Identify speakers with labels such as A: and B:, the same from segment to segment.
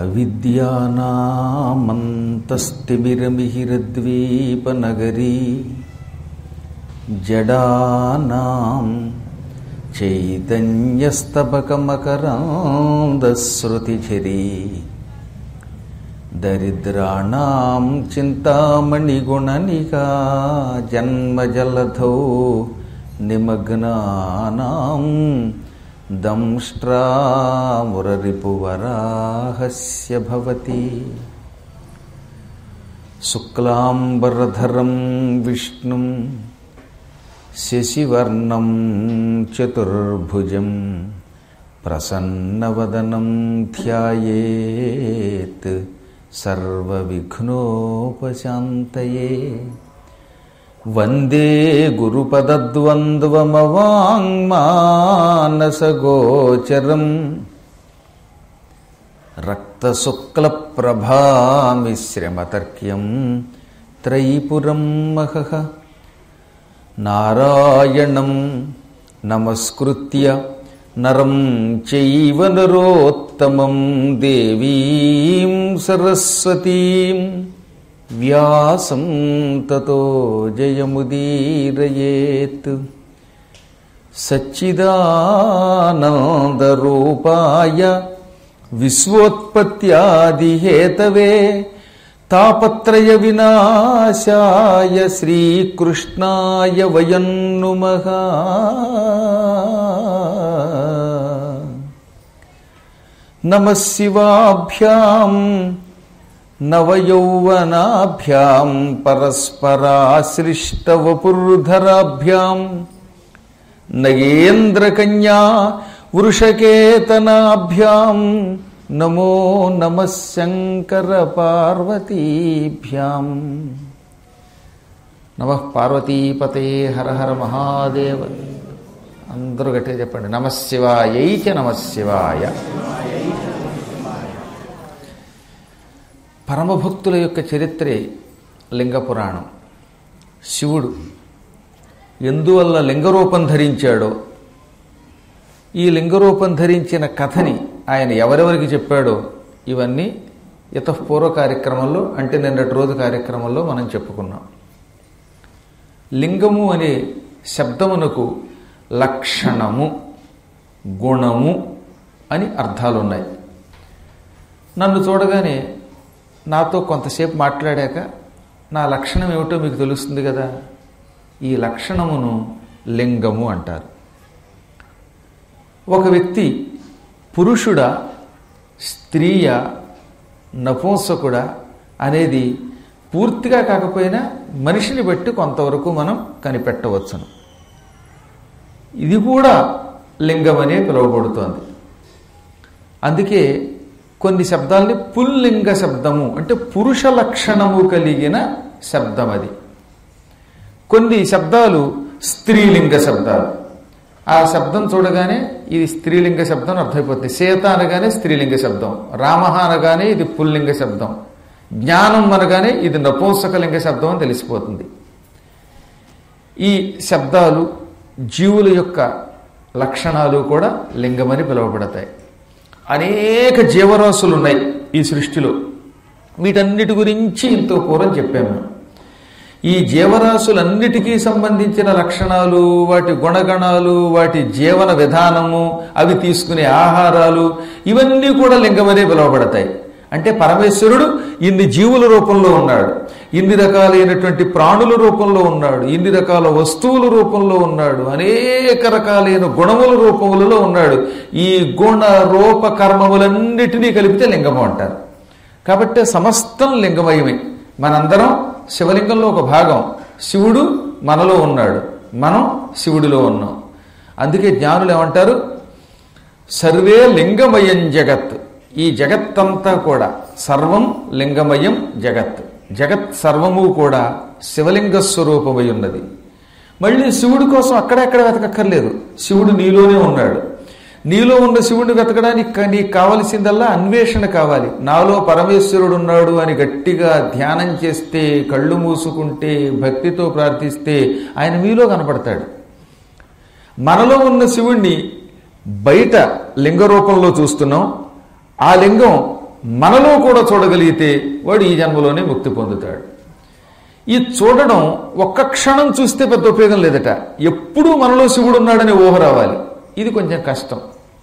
A: అవిద్యానామంతస్తిమిరమిహిరద్వీపనగరీ జడానాం చైతన్యస్తబకమకరాందశ్రుతిఝరీ దరిద్రాణం చింతామణిగుణనికా జన్మజలధౌ నిమగ్నానాం దంష్ట్రామురరిపువరాహస్య భవతి శుక్లాంబరధరం విష్ణుం శశివర్ణం చతుర్భుజం ప్రసన్నవదనం ధ్యాయేత్ సర్వవిఘ్నోపశాంతయే వందే గురుపదద్వంద్వమవాङ्మానసగోచరం రక్తశుక్లప్రభామిశ్రమతర్క్యం త్రైపురం మహః నారాయణం నమస్కృత్య నరం చైవ నరోత్తమం దేవీం సరస్వతీం వ్యాసం తతో జయముదీరయేత్ సచ్చిదానందరూపాయ విశ్వోత్పత్యాదిహేతవే తాపత్రయ వినాశాయ శ్రీకృష్ణాయ వయం నుమః నమ శివాభ్యాం నవయౌవనాభ్యాం పరస్పరాశ్లిష్టవపుర్ధరాభ్యాం నగేంద్రకన్యా వృషకేతనాభ్యాం నమో నమ శంకర పార్వతీభ్యాం నమ పార్వతీపతే హర హర మహాదేవ అందరూ గట్టిగా చెప్పండి నమశివాయైచ నమశివాయ పరమభక్తుల యొక్క చరిత్రే లింగ పురాణం శివుడు ఎందువల్ల లింగరూపం ధరించాడో ఈ లింగరూపం ధరించిన కథని ఆయన ఎవరెవరికి చెప్పాడో ఇవన్నీ ఇతపూర్వ కార్యక్రమంలో అంటే నిన్నటి రోజు కార్యక్రమంలో మనం చెప్పుకున్నాం లింగము అనే శబ్దమునకు లక్షణము గుణము అని అర్థాలు ఉన్నాయి నన్ను చూడగానే నాతో కొంతసేపు మాట్లాడాక నా లక్షణం ఏమిటో మీకు తెలుస్తుంది కదా ఈ లక్షణమును లింగము అంటారు ఒక వ్యక్తి పురుషుడా స్త్రీయ నపుంసకుడా అనేది పూర్తిగా కాకపోయినా మనిషిని బట్టి కొంతవరకు మనం కనిపెట్టవచ్చును ఇది కూడా లింగమనే పిలువబడుతోంది అందుకే కొన్ని శబ్దాల్ని పుల్లింగ శబ్దము అంటే పురుష లక్షణము కలిగిన శబ్దం అది కొన్ని శబ్దాలు స్త్రీలింగ శబ్దాలు ఆ శబ్దం చూడగానే ఇది స్త్రీలింగ శబ్దం అని అర్థమైపోతుంది సీత అనగానే స్త్రీలింగ శబ్దం రామ అనగానే ఇది పుల్లింగ శబ్దం జ్ఞానం అనగానే ఇది నపుంసకలింగ శబ్దం అని తెలిసిపోతుంది ఈ శబ్దాలు జీవుల యొక్క లక్షణాలు కూడా లింగమని పిలువబడతాయి అనేక జీవరాశులు ఉన్నాయి ఈ సృష్టిలో వీటన్నిటి గురించి ఇంతో పూర్వం చెప్పాము మేము ఈ జీవరాశులన్నిటికీ సంబంధించిన లక్షణాలు వాటి గుణగణాలు వాటి జీవన విధానము అవి తీసుకునే ఆహారాలు ఇవన్నీ కూడా లింగమనే పిలువబడతాయి అంటే పరమేశ్వరుడు ఇన్ని జీవుల రూపంలో ఉన్నాడు ఇన్ని రకాలైనటువంటి ప్రాణుల రూపంలో ఉన్నాడు ఇన్ని రకాల వస్తువుల రూపంలో ఉన్నాడు అనేక రకాలైన గుణముల రూపములలో ఉన్నాడు ఈ గుణ రూప కర్మములన్నిటినీ కలిపితే లింగము అంటారు కాబట్టి సమస్తం లింగమయమే మనందరం శివలింగంలో ఒక భాగం శివుడు మనలో ఉన్నాడు మనం శివుడిలో ఉన్నాం అందుకే జ్ఞానులు ఏమంటారు సర్వే లింగమయం జగత్ ఈ జగత్తంతా కూడా సర్వం లింగమయం జగత్ జగత్ సర్వము కూడా శివలింగ స్వరూపమై ఉన్నది మళ్ళీ శివుడి కోసం అక్కడెక్కడ వెతకక్కర్లేదు శివుడు నీలోనే ఉన్నాడు నీలో ఉన్న శివుడిని వెతకడానికి నీకు కావలసిందల్లా అన్వేషణ కావాలి నాలో పరమేశ్వరుడు ఉన్నాడు అని గట్టిగా ధ్యానం చేస్తే కళ్ళు మూసుకుంటే భక్తితో ప్రార్థిస్తే ఆయన మీలో కనపడతాడు మనలో ఉన్న శివుణ్ణి బయట లింగ రూపంలో చూస్తున్నాం ఆ లింగం మనలో కూడా చూడగలిగితే వాడు ఈ జన్మలోనే ముక్తి పొందుతాడు ఈ చూడడం ఒక్క క్షణం చూస్తే పెద్ద ఉపయోగం లేదట ఎప్పుడూ మనలో శివుడు ఉన్నాడని ఊహ రావాలి ఇది కొంచెం కష్టం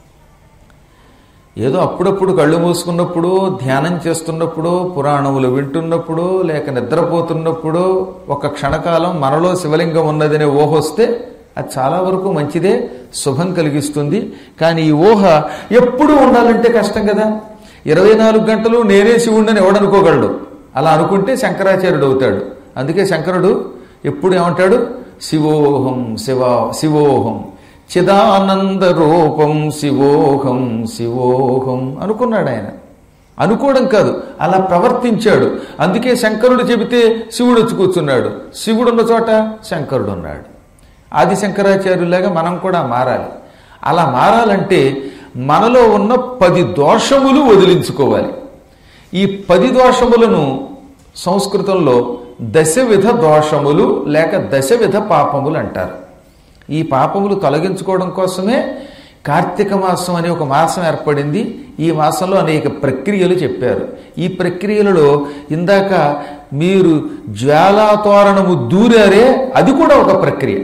A: ఏదో అప్పుడప్పుడు కళ్ళు మూసుకున్నప్పుడు ధ్యానం చేస్తున్నప్పుడు పురాణములు వింటున్నప్పుడు లేక నిద్రపోతున్నప్పుడు ఒక క్షణకాలం మనలో శివలింగం ఉన్నదనే ఊహ వస్తే అది చాలా వరకు మంచిదే శుభం కలిగిస్తుంది కానీ ఈ ఊహ ఎప్పుడూ ఉండాలంటే కష్టం కదా ఇరవై నాలుగు గంటలు నేనే శివుణ్ణని ఎవడనుకోగలడు అలా అనుకుంటే శంకరాచార్యుడు అవుతాడు అందుకే శంకరుడు ఎప్పుడు ఏమంటాడు శివోహం శివ శివోహం చిదానంద రూపం శివోహం శివోహం అనుకున్నాడు ఆయన అనుకోవడం కాదు అలా ప్రవర్తించాడు అందుకే శంకరుడు చెబితే శివుడు వచ్చి కూర్చున్నాడు శివుడు ఉన్న చోట శంకరుడు ఉన్నాడు ఆది శంకరాచార్యులాగా మనం కూడా మారాలి అలా మారాలంటే మనలో ఉన్న పది దోషములు వదిలించుకోవాలి ఈ పది దోషములను సంస్కృతంలో దశవిధ దోషములు లేక దశవిధ పాపములు అంటారు ఈ పాపములు తొలగించుకోవడం కోసమే కార్తీక మాసం అనే ఒక మాసం ఏర్పడింది ఈ మాసంలో అనేక ప్రక్రియలు చెప్పారు ఈ ప్రక్రియలలో ఇందాక మీరు జ్వాలాతోరణము దూరారే అది కూడా ఒక ప్రక్రియ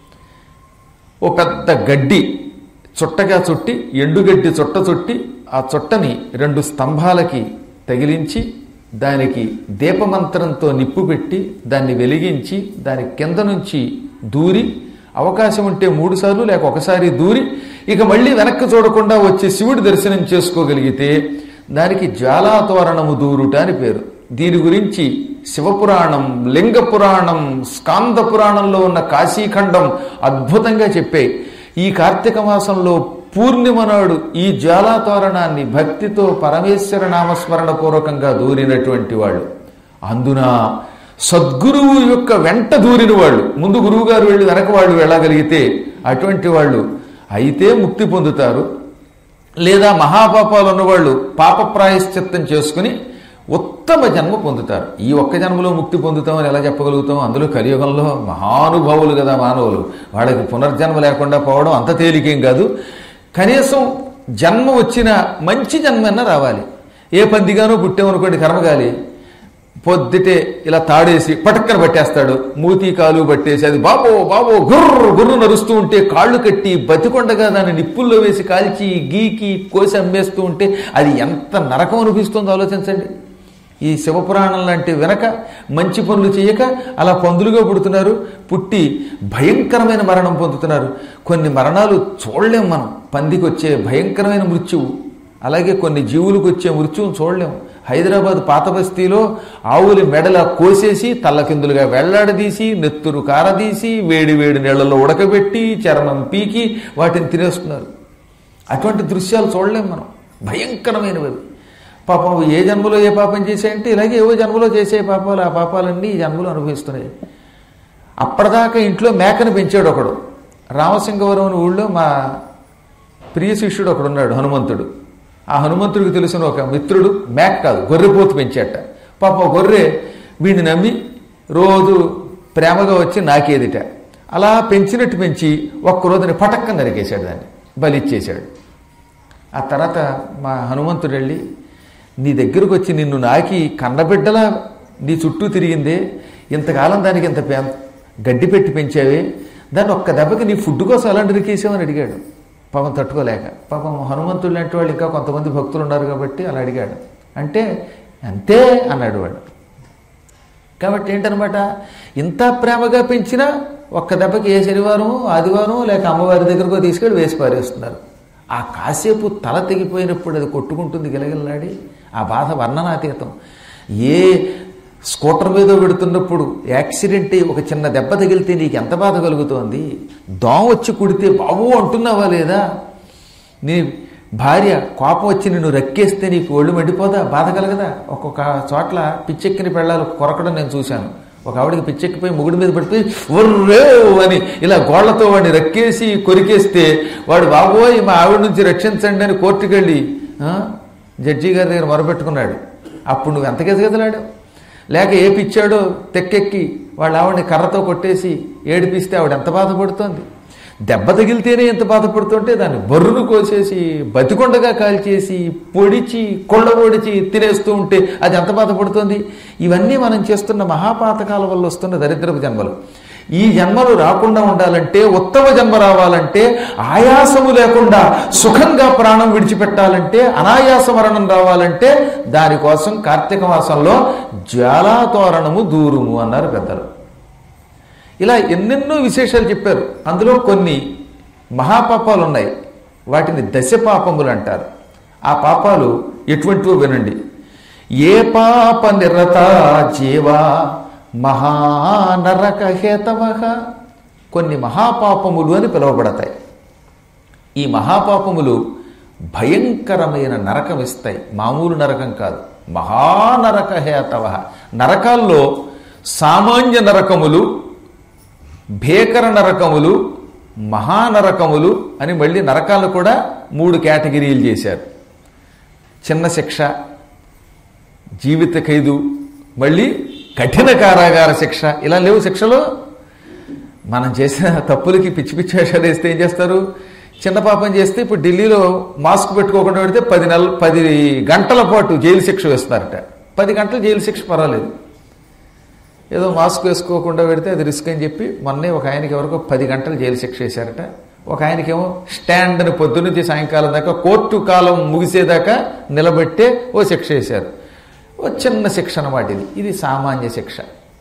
A: ఓ పెద్ద గడ్డి చుట్టగా చుట్టి ఎండుగడ్డి చుట్ట చుట్టి ఆ చుట్టని రెండు స్తంభాలకి తగిలించి దానికి దీపమంత్రంతో నిప్పు పెట్టి దాన్ని వెలిగించి దాని కింద నుంచి దూరి అవకాశం ఉంటే మూడు సార్లు లేక ఒకసారి దూరి ఇక మళ్ళీ వెనక్కి చూడకుండా వచ్చి శివుడి దర్శనం చేసుకోగలిగితే దానికి జ్వాలాతోరణము దూరుట అని పేరు దీని గురించి శివపురాణం లింగ పురాణం స్కాంద పురాణంలో ఉన్న కాశీఖండం అద్భుతంగా చెప్పాయి ఈ కార్తీక మాసంలో పూర్ణిమ నాడు ఈ జ్వాలాతోరణాన్ని భక్తితో పరమేశ్వర నామస్మరణ పూర్వకంగా దూరినటువంటి వాళ్ళు అందున సద్గురువు యొక్క వెంట దూరిన వాళ్ళు ముందు గురువు గారు వెళ్ళి వెనక వాళ్ళు వెళ్ళగలిగితే అటువంటి వాళ్ళు అయితే ముక్తి పొందుతారు లేదా మహాపాపాలు ఉన్నవాళ్ళు పాప ప్రాయశ్చిత్తం చేసుకుని ఉత్తమ జన్మ పొందుతారు ఈ ఒక్క జన్మలో ముక్తి పొందుతామని ఎలా చెప్పగలుగుతాం అందులో కలియుగంలో మహానుభావులు కదా మానవులు వాళ్ళకి పునర్జన్మ లేకుండా పోవడం అంత తేలికేం కాదు కనీసం జన్మ వచ్చిన మంచి జన్మన్న రావాలి ఏ పందిగానో పుట్టామనుకోండి కర్మగాలి పొద్దుటే ఇలా తాడేసి పటక్కన పట్టేస్తాడు మూతి కాలు పట్టేసి అది బాబో బాబో గుర్రు గుర్రు నరుస్తూ ఉంటే కాళ్ళు కట్టి బతికొండగా దాన్ని నిప్పుల్లో వేసి కాల్చి గీకి కోసి అమ్మేస్తూ ఉంటే అది ఎంత నరకం అనిపిస్తుందో ఆలోచించండి ఈ శివపురాణం లాంటి వెనక మంచి పనులు చేయక అలా పందులుగా పుడుతున్నారు పుట్టి భయంకరమైన మరణం పొందుతున్నారు కొన్ని మరణాలు చూడలేం మనం పందికి వచ్చే భయంకరమైన మృత్యువు అలాగే కొన్ని జీవులకు వచ్చే మృత్యువును చూడలేం హైదరాబాద్ పాత బస్తీలో ఆవుల మెడల కోసేసి తల్లకిందులుగా వెళ్లాడదీసి నెత్తురు కారదీసి వేడి వేడి నీళ్లలో ఉడకబెట్టి చర్మం పీకి వాటిని తినేస్తున్నారు అటువంటి దృశ్యాలు చూడలేం మనం భయంకరమైనవి అవి. పాపం అవి ఏ జన్మలో ఏ పాపం చేసాయంటే ఇలాగే ఏవో జన్మలో చేసే పాపాలు ఆ పాపాలన్నీ ఈ జన్మలో అనుభవిస్తున్నాయి అప్పటిదాకా ఇంట్లో మేకను పెంచాడు ఒకడు రామసింగవరం అనే ఊళ్ళో మా ప్రియ శిష్యుడు ఒకడు ఉన్నాడు హనుమంతుడు ఆ హనుమంతుడికి తెలిసిన ఒక మిత్రుడు మేక కాదు గొర్రెపోతు పెంచాట పాప గొర్రె వీడిని నమ్మి రోజు ప్రేమగా వచ్చి నాకేదిట అలా పెంచినట్టు పెంచి ఒక్కరోజుని పటక్కన నరికేశాడు దాన్ని బలిచ్చేశాడు ఆ తర్వాత మా హనుమంతుడు వెళ్ళి నీ దగ్గరకు వచ్చి నిన్ను నాకి కన్నబిడ్డలా నీ చుట్టూ తిరిగిందే ఇంతకాలం దానికి ఇంత పే గడ్డి పెట్టి పెంచావే దాన్ని ఒక్క దెబ్బకి నీ ఫుడ్ కోసం ఎలా నరికేసావని అడిగాడు పాపం తట్టుకోలేక పాపం హనుమంతుడు లాంటి వాళ్ళు ఇంకా కొంతమంది భక్తులు ఉన్నారు కాబట్టి అలా అడిగాడు అంటే అంతే అన్నాడు వాడు కాబట్టి ఏంటనమాట ఇంత ప్రేమగా పెంచినా ఒక్క దెబ్బకి ఏ శనివారం ఆదివారం లేక అమ్మవారి దగ్గరకు తీసుకెళ్ళి వేసి పారేస్తున్నారు ఆ కాసేపు తల తెగిపోయినప్పుడు అది కొట్టుకుంటుంది గిలగిల్లాడి ఆ బాధ వర్ణనాతీతం ఏ స్కూటర్ మీద పెడుతున్నప్పుడు యాక్సిడెంట్ అయ్యి ఒక చిన్న దెబ్బ తగిలితే నీకు ఎంత బాధ కలుగుతోంది దోమ వచ్చి కుడితే బాబు అంటున్నావా లేదా నీ భార్య కోపం వచ్చి నిన్ను రక్కేస్తే నీకు ఒళ్ళు మండిపోదా బాధ కలగదా ఒక్కొక్క చోట్ల పిచ్చెక్కిన పెళ్ళాలు కొరకడం నేను చూశాను ఒక ఆవిడకి పిచ్చెక్కిపోయి ముగుడి మీద పడిపోయి ఒర్రే అని ఇలా గోళ్లతో వాడిని రక్కేసి కొరికేస్తే వాడు బాబోయ్ మా ఆవిడ నుంచి రక్షించండి అని కోర్టుకు వెళ్ళి ఆ, జడ్జి గారి దగ్గర మొరపెట్టుకున్నాడు అప్పుడు నువ్వు ఎంత గెజగెజలాడావు లేక ఏ పిచ్చాడో తెక్కెక్కి వాళ్ళ ఆవిడని కర్రతో కొట్టేసి ఏడిపిస్తే ఆవిడ ఎంత బాధపడుతోంది దెబ్బ తగిలితేనే ఎంత బాధపడుతుంటే దాన్ని బర్రును కోసేసి బతికొండగా కాల్చేసి పొడిచి కొళ్ళ పొడిచి తినేస్తూ ఉంటే అది ఎంత బాధపడుతుంది ఇవన్నీ మనం చేస్తున్న మహాపాతకాల వల్ల వస్తున్న దరిద్రపు జన్మలు ఈ జన్మలు రాకుండా ఉండాలంటే ఉత్తమ జన్మ రావాలంటే ఆయాసము లేకుండా సుఖంగా ప్రాణం విడిచిపెట్టాలంటే అనాయాస మరణం రావాలంటే దానికోసం కార్తీక మాసంలో జ్వాలాతోరణము దూరుము అన్నారు పెద్దలు ఇలా ఎన్నెన్నో విశేషాలు చెప్పారు అందులో కొన్ని మహాపాపాలు ఉన్నాయి వాటిని దశ పాపములు అంటారు ఆ పాపాలు ఎటువంటివో వినండి ఏ పాప నిరత జీవా మహానరక హేతవ కొన్ని మహాపాపములు అని పిలువబడతాయి ఈ మహాపాపములు భయంకరమైన నరకం ఇస్తాయి మామూలు నరకం కాదు మహానరక హేతవ నరకాల్లో సామాన్య నరకములు భీకర నరకములు మహానరకములు అని మళ్ళీ నరకాలు కూడా మూడు కేటగిరీలు చేశారు చిన్న శిక్ష జీవిత ఖైదు మళ్ళీ కఠిన కారాగార శిక్ష ఇలా లేవు శిక్షలు మనం చేసిన తప్పులకి పిచ్చి పిచ్చి వేషాలు వేస్తే ఏం చేస్తారు చిన్న పాపం చేస్తే ఇప్పుడు ఢిల్లీలో మాస్క్ పెట్టుకోకుండా పెడితే పది నెలలు పది గంటల పాటు జైలు శిక్ష వేస్తున్నారట పది గంటలు జైలు శిక్ష పర్వాలేదు ఏదో మాస్క్ వేసుకోకుండా పెడితే అది రిస్క్ అని చెప్పి మొన్నే ఒక ఆయనకి ఎవరికో పది గంటలు జైలు శిక్ష వేశారట ఒక ఆయనకేమో స్టాండ్ అని పొద్దునుంచి సాయంకాలం దాకా కోర్టు కాలం ముగిసేదాకా నిలబెట్టే ఓ శిక్ష వేశారు ఓ చిన్న శిక్ష అన్నమాట ఇది ఇది సామాన్య శిక్ష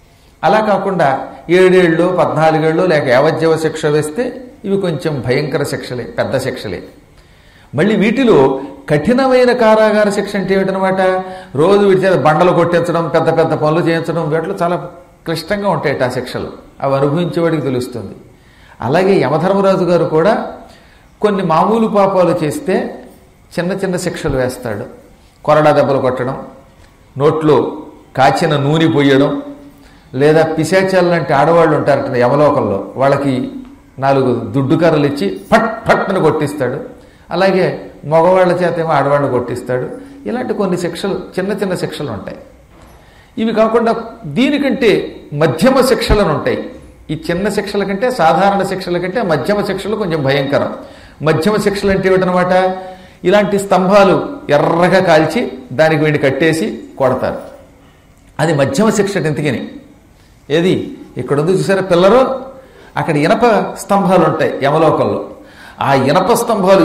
A: అలా కాకుండా ఏడేళ్ళు పద్నాలుగేళ్ళు లేక యావజ్జీవ శిక్ష వేస్తే ఇవి కొంచెం భయంకర శిక్షలే పెద్ద శిక్షలే మళ్ళీ వీటిలో కఠినమైన కారాగార శిక్ష అంటే ఏమిటనమాట రోజు వీటి చేత బండలు కొట్టించడం పెద్ద పెద్ద పనులు చేయించడం వీటిలో చాలా క్లిష్టంగా ఉంటాయి ఆ శిక్షలు అవి అనుభవించేవాడికి తెలుస్తుంది అలాగే యమధర్మరాజు గారు కూడా కొన్ని మామూలు పాపాలు చేస్తే చిన్న చిన్న శిక్షలు వేస్తాడు కొరడా దెబ్బలు కొట్టడం నోట్లో కాచిన నూనె పొయ్యడం లేదా పిశాచాలు లాంటి ఆడవాళ్ళు ఉంటారట యమలోకంలో వాళ్ళకి నాలుగు దుడ్డు కర్రలు ఇచ్చి ఫట్ ఫట్ని కొట్టిస్తాడు అలాగే మగవాళ్ళ చేత ఏమో ఆడవాళ్ళని కొట్టిస్తాడు ఇలాంటి కొన్ని శిక్షలు చిన్న చిన్న శిక్షలు ఉంటాయి ఇవి కాకుండా దీనికంటే మధ్యమ శిక్షలను ఉంటాయి ఈ చిన్న శిక్షల కంటే సాధారణ శిక్షల కంటే మధ్యమ శిక్షలు కొంచెం భయంకరం మధ్యమ శిక్షలు అంటే ఏమిటనమాట ఇలాంటి స్తంభాలు ఎర్రగా కాల్చి దానికి వీడి కట్టేసి కొడతారు అది మధ్యమ శిక్ష ఎందుకని ఏది ఇక్కడ ఉంది చూసారా పిల్లరు అక్కడ ఇనప స్తంభాలు ఉంటాయి యమలోకంలో ఆ ఇనప స్తంభాలు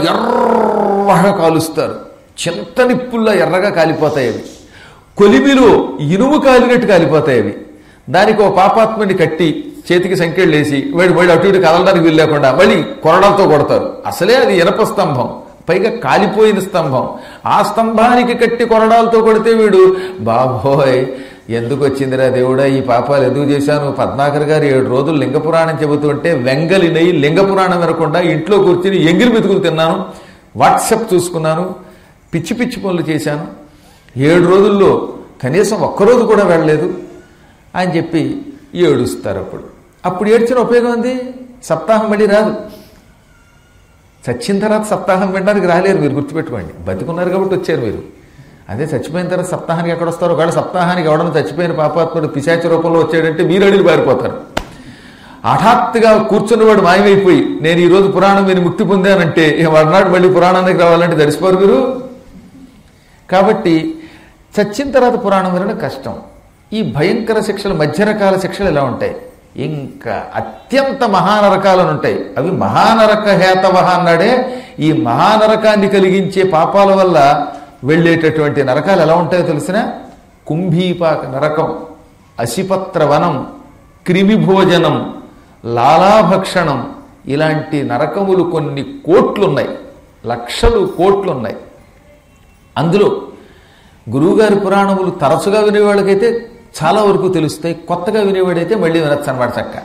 A: ఎర్రగా కాలుస్తారు చింత నిప్పుల్లో ఎర్రగా కాలిపోతాయి అవి కొలిమిలో ఇనుము కాలినట్టు కాలిపోతాయి అవి దానికి ఓ పాపాత్మని కట్టి చేతికి సంఖ్యలు వేసి వాడు మళ్ళీ అటు ఇటు కదలడానికి వీలు లేకుండా మళ్ళీ కొరడాలతో కొడతారు అసలే అది ఇనప స్తంభం పైగా కాలిపోయిన స్తంభం ఆ స్తంభానికి కట్టి కొరడాలతో కొడితే వీడు బాబోయ్ ఎందుకు వచ్చిందిరా దేవుడా ఈ పాపాలు ఎందుకు చేశాను పద్మాకర్ గారు ఏడు రోజులు లింగ పురాణం చెబుతుంటే వెంగలినై లింగ పురాణం వినకుండా ఇంట్లో కూర్చుని ఎంగిలి మెతుకులు తిన్నాను వాట్సప్ చూసుకున్నాను పిచ్చి పిచ్చి పనులు చేశాను ఏడు రోజుల్లో కనీసం ఒక్కరోజు కూడా వెళ్ళలేదు అని చెప్పి ఏడుస్తారు అప్పుడు అప్పుడు ఏడ్చిన ఉపయోగం ఉంది సప్తాహం మళ్ళీ రాదు చచ్చిన తర్వాత సప్తాహం వినడానికి రాలేరు మీరు గుర్తుపెట్టుకోండి బతికున్నారు కాబట్టి వచ్చారు మీరు అదే చచ్చిపోయిన తర్వాత సప్తాహానికి ఎక్కడ వస్తారో ఒకవేళ సప్తాహానికి ఎవడన్నా చచ్చిపోయిన పాపాత్ముడు పిశాచ రూపంలో వచ్చాడంటే మీరు అడిగి పారిపోతారు హఠాత్తుగా కూర్చున్నవాడు మాయమైపోయి నేను ఈ రోజు పురాణం విని ముక్తి పొందానంటే మర్నాడు మళ్ళీ పురాణానికి రావాలంటే దర్శిపోరు మీరు కాబట్టి చచ్చిన తర్వాత పురాణం వినడం కష్టం ఈ భయంకర శిక్షలు మధ్య రకాల శిక్షలు ఇలా ఉంటాయి ఇంకా అత్యంత మహానరకాలను ఉంటాయి అవి మహానరక హేతవహ అన్నాడే ఈ మహానరకాన్ని కలిగించే పాపాల వల్ల వెళ్ళేటటువంటి నరకాలు ఎలా ఉంటాయో తెలిసిన కుంభీపాక నరకం అసిపత్ర వనం క్రిమిభోజనం లాలాభక్షణం ఇలాంటి నరకములు కొన్ని కోట్లున్నాయి లక్షలు కోట్లున్నాయి అందులో గురువుగారి పురాణములు తరచుగా వినేవాళ్ళకైతే చాలా వరకు తెలుస్తాయి కొత్తగా వినేవాడైతే మళ్ళీ వినొచ్చు అనమాట చక్క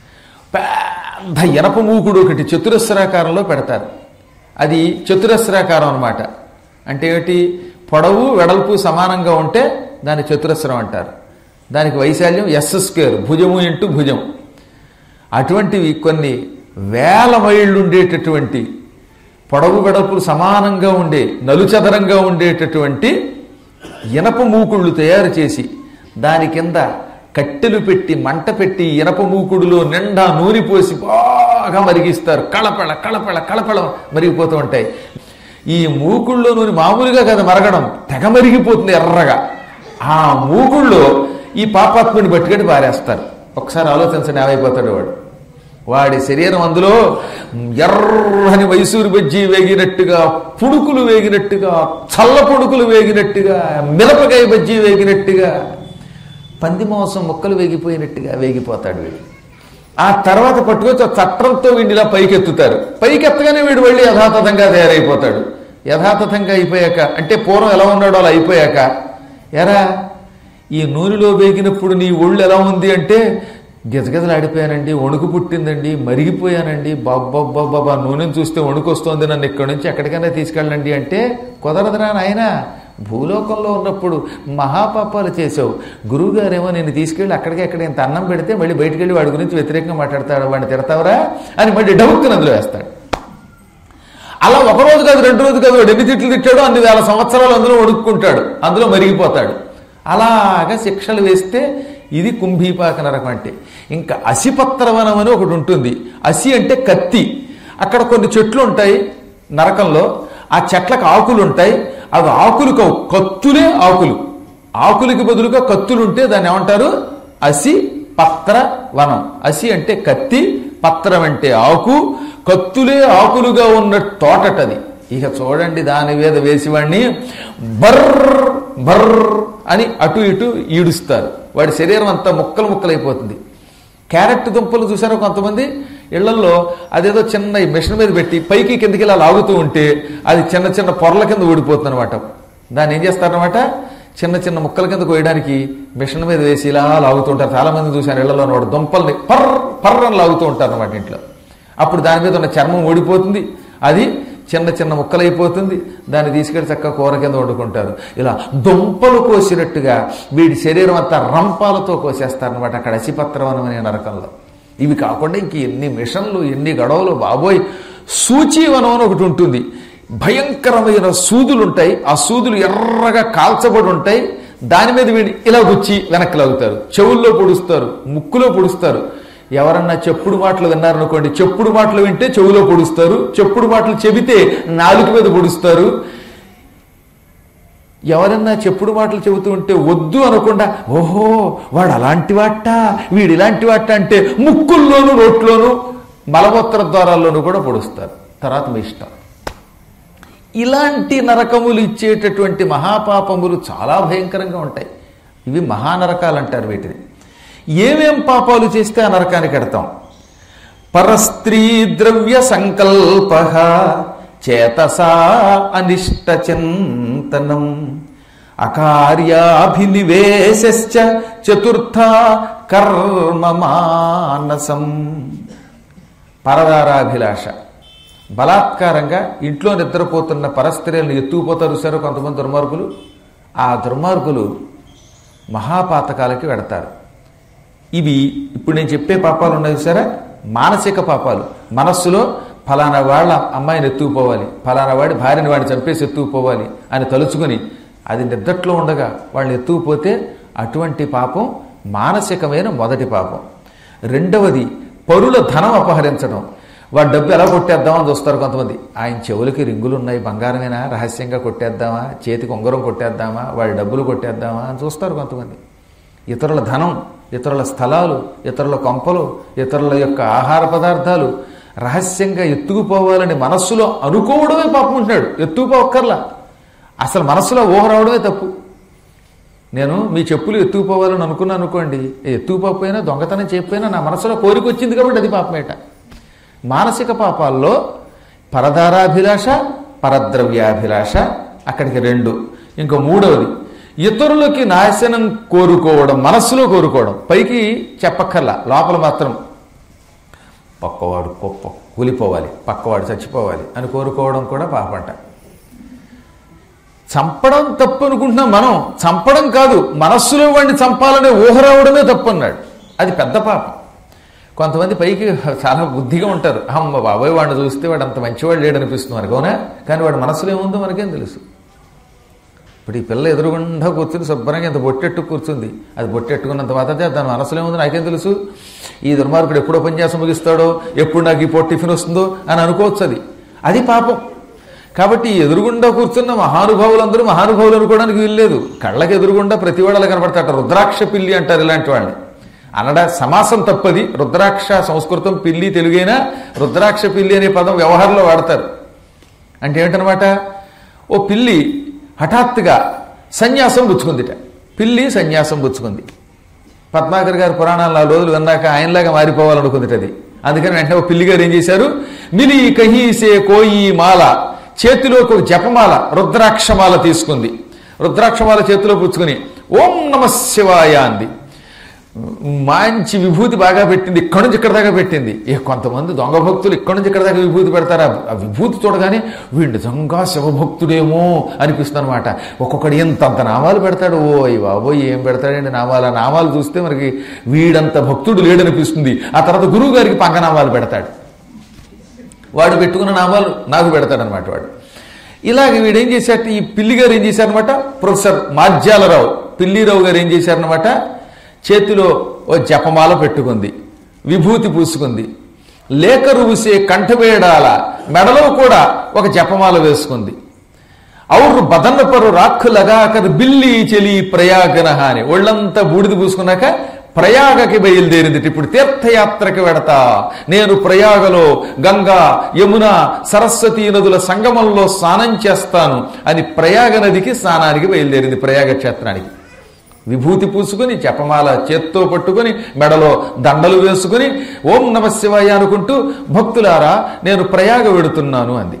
A: పెద్ద ఎనప మూకుడు ఒకటి చతురస్రాకారంలో పెడతారు అది చతురస్రాకారం అనమాట అంటే ఏమిటి పొడవు వెడల్పు సమానంగా ఉంటే దాన్ని చతురస్రం అంటారు దానికి వైశాల్యం ఎస్ స్క్వేర్ భుజము ఇంటూ భుజం అటువంటివి కొన్ని వేల మైళ్ళు ఉండేటటువంటి పొడవు వెడల్పులు సమానంగా ఉండే నలుచదరంగా ఉండేటటువంటి ఇనప మూకుళ్ళు తయారు చేసి దాని కింద కట్టెలు పెట్టి మంట పెట్టి ఇనప మూకుడులో నిండా నూనె పోసి బాగా బాగా మరిగిస్తారు కళపెళ కళపెళ కళపెళ మరిగిపోతూ ఉంటాయి ఈ మూకుళ్ళో నూనె మామూలుగా కదా మరగడం తెగ మరిగిపోతుంది ఎర్రగా ఆ మూకుళ్ళో ఈ పాపాత్ముని పట్టుకెట్టి పారేస్తారు ఒకసారి ఆలోచించండి ఏమైపోతాడు వాడు వాడి శరీరం అందులో ఎర్రని మైసూరు బజ్జీ వేగినట్టుగా పుడుకులు వేగినట్టుగా చల్ల పుడుకులు వేగినట్టుగా మిరపకాయ బజ్జీ వేగినట్టుగా పంది మాంసం ముక్కలు వేగిపోయినట్టుగా వేగిపోతాడు వీడు ఆ తర్వాత పట్టుకొచ్చి ఆ చట్రంతో వీడిని ఇలా పైకెత్తుతారు పైకెత్తగానే వీడు వెళ్ళి యథాతథంగా తయారైపోతాడు యథాతథంగా అయిపోయాక అంటే పూర్వం ఎలా ఉన్నాడో అలా అయిపోయాక ఎరా ఈ నూనెలో వేగినప్పుడు నీ ఒళ్ళు ఎలా ఉంది అంటే గిజగిజలాడిపోయానండి వణుకు పుట్టిందండి మరిగిపోయానండి బాబ్బా నూనెను చూస్తే వణుకు వస్తోంది నన్ను ఇక్కడి నుంచి ఎక్కడికైనా తీసుకెళ్ళండి అంటే కుదరదురా నాయన భూలోకంలో ఉన్నప్పుడు మహాపాపాలు చేసావు గురువుగారేమో నేను తీసుకెళ్ళి అక్కడికి ఎక్కడ ఇంత అన్నం పెడితే మళ్ళీ బయటికి వెళ్ళి వాడి గురించి వ్యతిరేకంగా మాట్లాడతాడు వాడిని తిడతావరా అని మళ్ళీ డబ్బుక్కుని అందులో వేస్తాడు అలా ఒక రోజు కాదు రెండు రోజు కాదు వాడు ఎన్ని తిట్లు తిట్టాడో అన్ని వేల సంవత్సరాలు అందులో ఒడుక్కుంటాడు అందులో మరిగిపోతాడు అలాగా శిక్షలు వేస్తే ఇది కుంభీపాక నరకం అంటే ఇంకా అసిపత్రవనం అని ఒకటి ఉంటుంది అసి అంటే కత్తి అక్కడ కొన్ని చెట్లు ఉంటాయి నరకంలో ఆ చెట్లకు ఆకులు ఉంటాయి అవి ఆకులు కావు కత్తులే ఆకులు ఆకులకి బదులుగా కత్తులు ఉంటే దాన్ని ఏమంటారు అసి పత్ర వనం అసి అంటే కత్తి పత్రం అంటే ఆకు కత్తులే ఆకులుగా ఉన్న తోటటది ఇక చూడండి దాని మీద వేసివాడిని బర్ర్ బర్ర్ అని అటు ఇటు ఈడుస్తారు వాడి శరీరం అంతా ముక్కలు ముక్కలైపోతుంది క్యారెట్ దుంపలు చూసారో కొంతమంది ఇళ్లలో అదేదో చిన్న ఈ మిషన్ మీద పెట్టి పైకి కిందకి ఇలా లాగుతూ ఉంటే అది చిన్న చిన్న పొరల కింద ఊడిపోతుంది అనమాట దాన్ని ఏం చేస్తారనమాట చిన్న చిన్న ముక్కల కింద కోయడానికి మిషన్ మీద వేసి ఇలా లాగుతూ ఉంటారు చాలా మంది చూశాను ఇళ్లలో వాడు దుంపల్ని పర్ర పర్రని లాగుతూ ఉంటారు అనమాట ఇంట్లో అప్పుడు దాని మీద ఉన్న చర్మం ఊడిపోతుంది అది చిన్న చిన్న ముక్కలైపోతుంది దాన్ని తీసుకెళ్లి చక్కగా కూర కింద వండుకుంటారు ఇలా దుంపలు కోసినట్టుగా వీడి శరీరం అంతా రంపాలతో కోసేస్తారనమాట అక్కడ అసిపత్రవనం అనే నరకంలో ఇవి కాకుండా ఇంక ఎన్ని మిషన్లు ఎన్ని గడవలు బాబోయ్ సూచీవనం అని ఒకటి ఉంటుంది భయంకరమైన సూదులు ఉంటాయి ఆ సూదులు ఎర్రగా కాల్చబడి ఉంటాయి దాని మీద వీడి ఇలా గుచ్చి వెనక్కి లాగుతారు చెవుల్లో పొడుస్తారు ముక్కులో పొడుస్తారు ఎవరన్నా చెప్పుడు మాటలు విన్నారనుకోండి చెప్పుడు మాటలు వింటే చెవులో పొడుస్తారు చెప్పుడు మాటలు చెబితే నాలుగు మీద పొడుస్తారు ఎవరన్నా చెప్పుడు మాటలు చెబుతూ ఉంటే వద్దు అనకుండా ఓహో వాడు అలాంటి వాట వీడు ఇలాంటి వాట అంటే ముక్కుల్లోనూ నోట్లోనూ మలమూత్ర ద్వారాల్లోనూ కూడా పొడుస్తారు తర్వాత మీ ఇష్టం ఇలాంటి నరకములు ఇచ్చేటటువంటి మహాపాపములు చాలా భయంకరంగా ఉంటాయి ఇవి మహానరకాలు అంటారు వీటిని ఏమేం పాపాలు చేస్తే ఆ నరకానికి ఎడతాం పరస్త్రీ ద్రవ్య సంకల్ప చేతసా అనిష్ట చింతనం అకార్యాభినివేశ్చ చతుర్థ కర్మ మానసం పరదారాభిలాష బలాత్కారంగా ఇంట్లో నిద్రపోతున్న పరస్త్రీలను ఎత్తుకుపోతారు సార్ కొంతమంది దుర్మార్గులు ఆ దుర్మార్గులు మహాపాతకాలకి వెడతారు ఇవి ఇప్పుడు నేను చెప్పే పాపాలు ఉన్నాయి సరే మానసిక పాపాలు మనస్సులో ఫలానా వాళ్ళ అమ్మాయిని ఎత్తుకుపోవాలి ఫలానా వాడి భార్యని వాడిని చంపేసి ఎత్తుకుపోవాలి అని తలుచుకుని అది నిద్దట్లో ఉండగా వాళ్ళని ఎత్తుకుపోతే అటువంటి పాపం మానసికమైన మొదటి పాపం రెండవది పరుల ధనం అపహరించడం వాడి డబ్బు ఎలా కొట్టేద్దామని చూస్తారు కొంతమంది ఆయన చెవులకి రింగులు ఉన్నాయి బంగారమేనా రహస్యంగా కొట్టేద్దామా చేతికి ఉంగరం కొట్టేద్దామా వాడి డబ్బులు కొట్టేద్దామా అని చూస్తారు కొంతమంది ఇతరుల ధనం ఇతరుల స్థలాలు ఇతరుల కొంపలు ఇతరుల యొక్క ఆహార పదార్థాలు రహస్యంగా ఎత్తుకుపోవాలని మనస్సులో అనుకోవడమే పాపం ఉంటున్నాడు ఎత్తుకుపోక్కర్లా అసలు మనస్సులో ఊహ రావడమే తప్పు నేను మీ చెప్పులు ఎత్తుకుపోవాలని అనుకున్నాను అనుకోండి ఎత్తుకుపోకపోయినా దొంగతనం చేయకపోయినా నా మనసులో కోరిక వచ్చింది కాబట్టి అది పాపమేట మానసిక పాపాల్లో పరదారాభిలాష పరద్రవ్యాభిలాష అక్కడికి రెండు ఇంకా మూడవది ఇతరులకి నాశనం కోరుకోవడం మనస్సులో కోరుకోవడం పైకి చెప్పక్కర్లా లోపల మాత్రం పక్కవాడు గొప్ప కూలిపోవాలి పక్కవాడు చచ్చిపోవాలి అని కోరుకోవడం కూడా పాపంట చంపడం తప్పు అనుకుంటున్నాం మనం చంపడం కాదు మనస్సులో వాడిని చంపాలనే ఊహ రావడమే తప్పు అన్నాడు అది పెద్ద పాపం కొంతమంది పైకి చాలా బుద్ధిగా ఉంటారు అమ్మ బాబాయ్ వాడిని చూస్తే వాడు అంత మంచివాడు లేడనిపిస్తుంది మనకు అవునా కానీ వాడి మనసులో ఏముందో మనకేం తెలుసు ఇప్పుడు ఈ పిల్ల ఎదురుగుండా కూర్చుని శుభ్రంగా ఇంత బొట్టెట్టు కూర్చుంది అది బొట్టెట్టుకున్నంత మాత్రం దాని మనసులో ఏముంది నాకేం తెలుసు ఈ దుర్మార్గుడు ఎప్పుడు ఉపన్యాసం ముగిస్తాడో ఎప్పుడు నాకు ఈ పొట్టు టిఫిన్ వస్తుందో అని అనుకోవచ్చు అది అది పాపం కాబట్టి ఈ ఎదురుగుండా కూర్చున్న మహానుభావులందరూ మహానుభావులు అనుకోవడానికి వీల్లేదు కళ్ళకి ఎదురుగుండా ప్రతి వాళ్ళ కనబడతాట రుద్రాక్ష పిల్లి అంటారు ఇలాంటి వాళ్ళని అనడా సమాసం తప్పది రుద్రాక్ష సంస్కృతం పిల్లి తెలుగైనా రుద్రాక్ష పిల్లి అనే పదం వ్యవహారంలో వాడతారు అంటే ఏమిటనమాట ఓ పిల్లి హఠాత్తుగా సన్యాసం పుచ్చుకుందిట పిల్లి సన్యాసం పుచ్చుకుంది పద్మాకర్ గారి పురాణాలు నాలుగు రోజులు విన్నాక ఆయనలాగా మారిపోవాలనుకుంది అది అందుకని వెంటనే ఓ పిల్లి గారు ఏం చేశారు మిలి కహీసే కోయి మాల చేతిలోకి ఒక జపమాల రుద్రాక్షమాల తీసుకుంది రుద్రాక్షమాల చేతిలో పుచ్చుకుని ఓం నమ శివాయ అంది మంచి విభూతి బాగా పెట్టింది ఇక్కడ నుంచి ఇక్కడ దాకా పెట్టింది ఏ కొంతమంది దొంగ భక్తులు ఇక్కడ నుంచి ఇక్కడ దాకా విభూతి పెడతారా ఆ విభూతి చూడగానే వీడు నిజంగా శివభక్తుడేమో అనిపిస్తుంది అనమాట ఒక్కొక్కడు ఎంతంత నామాలు పెడతాడు ఓయ్ బాబోయ్ ఏం పెడతాడండి నామాలు ఆ నామాలు చూస్తే మనకి వీడంత భక్తుడు లేడనిపిస్తుంది ఆ తర్వాత గురువు గారికి పంగనామాలు పెడతాడు వాడు పెట్టుకున్న నామాలు నాకు పెడతాడనమాట వాడు ఇలాగ వీడు ఏం చేశారు ఈ పిల్లి గారు ఏం చేశారనమాట ప్రొఫెసర్ మాధ్యాలరావు పిల్లిరావు గారు ఏం చేశారనమాట చేతిలో ఓ జపమాల పెట్టుకుంది విభూతి పూసుకుంది లేక రువిసే కంఠవేడాల మెడలో కూడా ఒక జపమాల వేసుకుంది ఔరు బదన్నపరు రాక్కు లగాకర్ బిల్లి చెలి ప్రయాగన అని ఒళ్ళంతా బూడిద పూసుకున్నాక ప్రయాగకి బయలుదేరింది ఇప్పుడు తీర్థయాత్రకి వెడతా నేను ప్రయాగలో గంగా యమున సరస్వతీ నదుల సంగమంలో స్నానం చేస్తాను అని ప్రయాగ నదికి స్నానానికి బయలుదేరింది ప్రయాగ క్షేత్రానికి విభూతి పూసుకుని జపమాల చేత్తో పట్టుకుని మెడలో దండలు వేసుకుని ఓం నమ శివాయ అనుకుంటూ భక్తులారా నేను ప్రయాగ వెడుతున్నాను అంది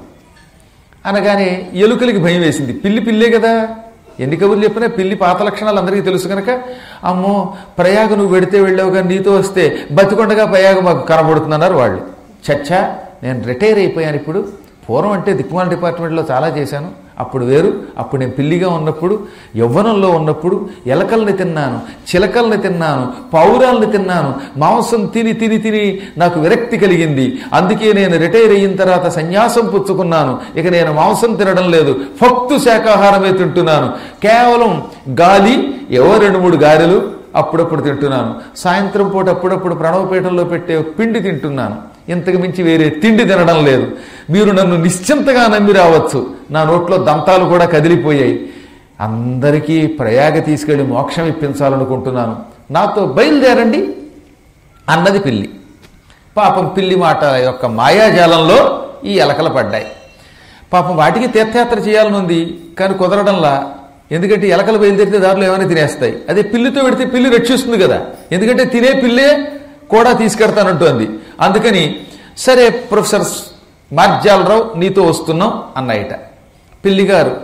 A: అనగానే ఎలుకలకి భయం వేసింది పిల్లి పిల్లే కదా ఎన్ని కబుర్లు చెప్పినా పిల్లి పాత లక్షణాలు అందరికీ తెలుసు కనుక అమ్మో ప్రయాగ నువ్వు వెడితే వెళ్ళావు కానీ నీతో వస్తే బతికొండగా ప్రయాగ మాకు కనబడుతుందన్నారు వాళ్ళు చచ్చా నేను రిటైర్ అయిపోయాను ఇప్పుడు పూర్వం అంటే దిక్కుమాల డిపార్ట్మెంట్లో చాలా చేశాను అప్పుడు వేరు అప్పుడు నేను పిల్లిగా ఉన్నప్పుడు యవ్వనంలో ఉన్నప్పుడు ఎలకల్ని తిన్నాను చిలకల్ని తిన్నాను పౌరాల్ని తిన్నాను మాంసం తిని తిని తిని నాకు విరక్తి కలిగింది అందుకే నేను రిటైర్ అయిన తర్వాత సన్యాసం పుచ్చుకున్నాను ఇక నేను మాంసం తినడం లేదు ఫక్తు శాకాహారమే తింటున్నాను కేవలం గాలి ఏవో రెండు మూడు గారెలు అప్పుడప్పుడు తింటున్నాను సాయంత్రం పూట అప్పుడప్పుడు ప్రణవపీఠంలో పెట్టే పిండి తింటున్నాను ఇంతకు మించి వేరే తిండి తినడం లేదు మీరు నన్ను నిశ్చింతగా నమ్మి రావచ్చు నా నోట్లో దంతాలు కూడా కదిలిపోయాయి అందరికీ ప్రయాగ తీసుకెళ్లి మోక్షం ఇప్పించాలనుకుంటున్నాను నాతో బయలుదేరండి అన్నది పిల్లి పాపం పిల్లి మాట యొక్క మాయాజాలంలో ఈ ఎలకలు పడ్డాయి పాపం వాటికి తీర్థయాత్ర చేయాలని ఉంది కానీ కుదరడంలా ఎందుకంటే ఎలకలు బయలుదేరితే దారిలో ఏమైనా తినేస్తాయి అదే పిల్లితో పెడితే పిల్లి రక్షిస్తుంది కదా ఎందుకంటే తినే పిల్లే కూడా తీసుకెడతానంటోంది అందుకని సరే ప్రొఫెసర్ మార్జాలరావు నీతో వస్తున్నాం అన్నాయిట పిల్లిగారు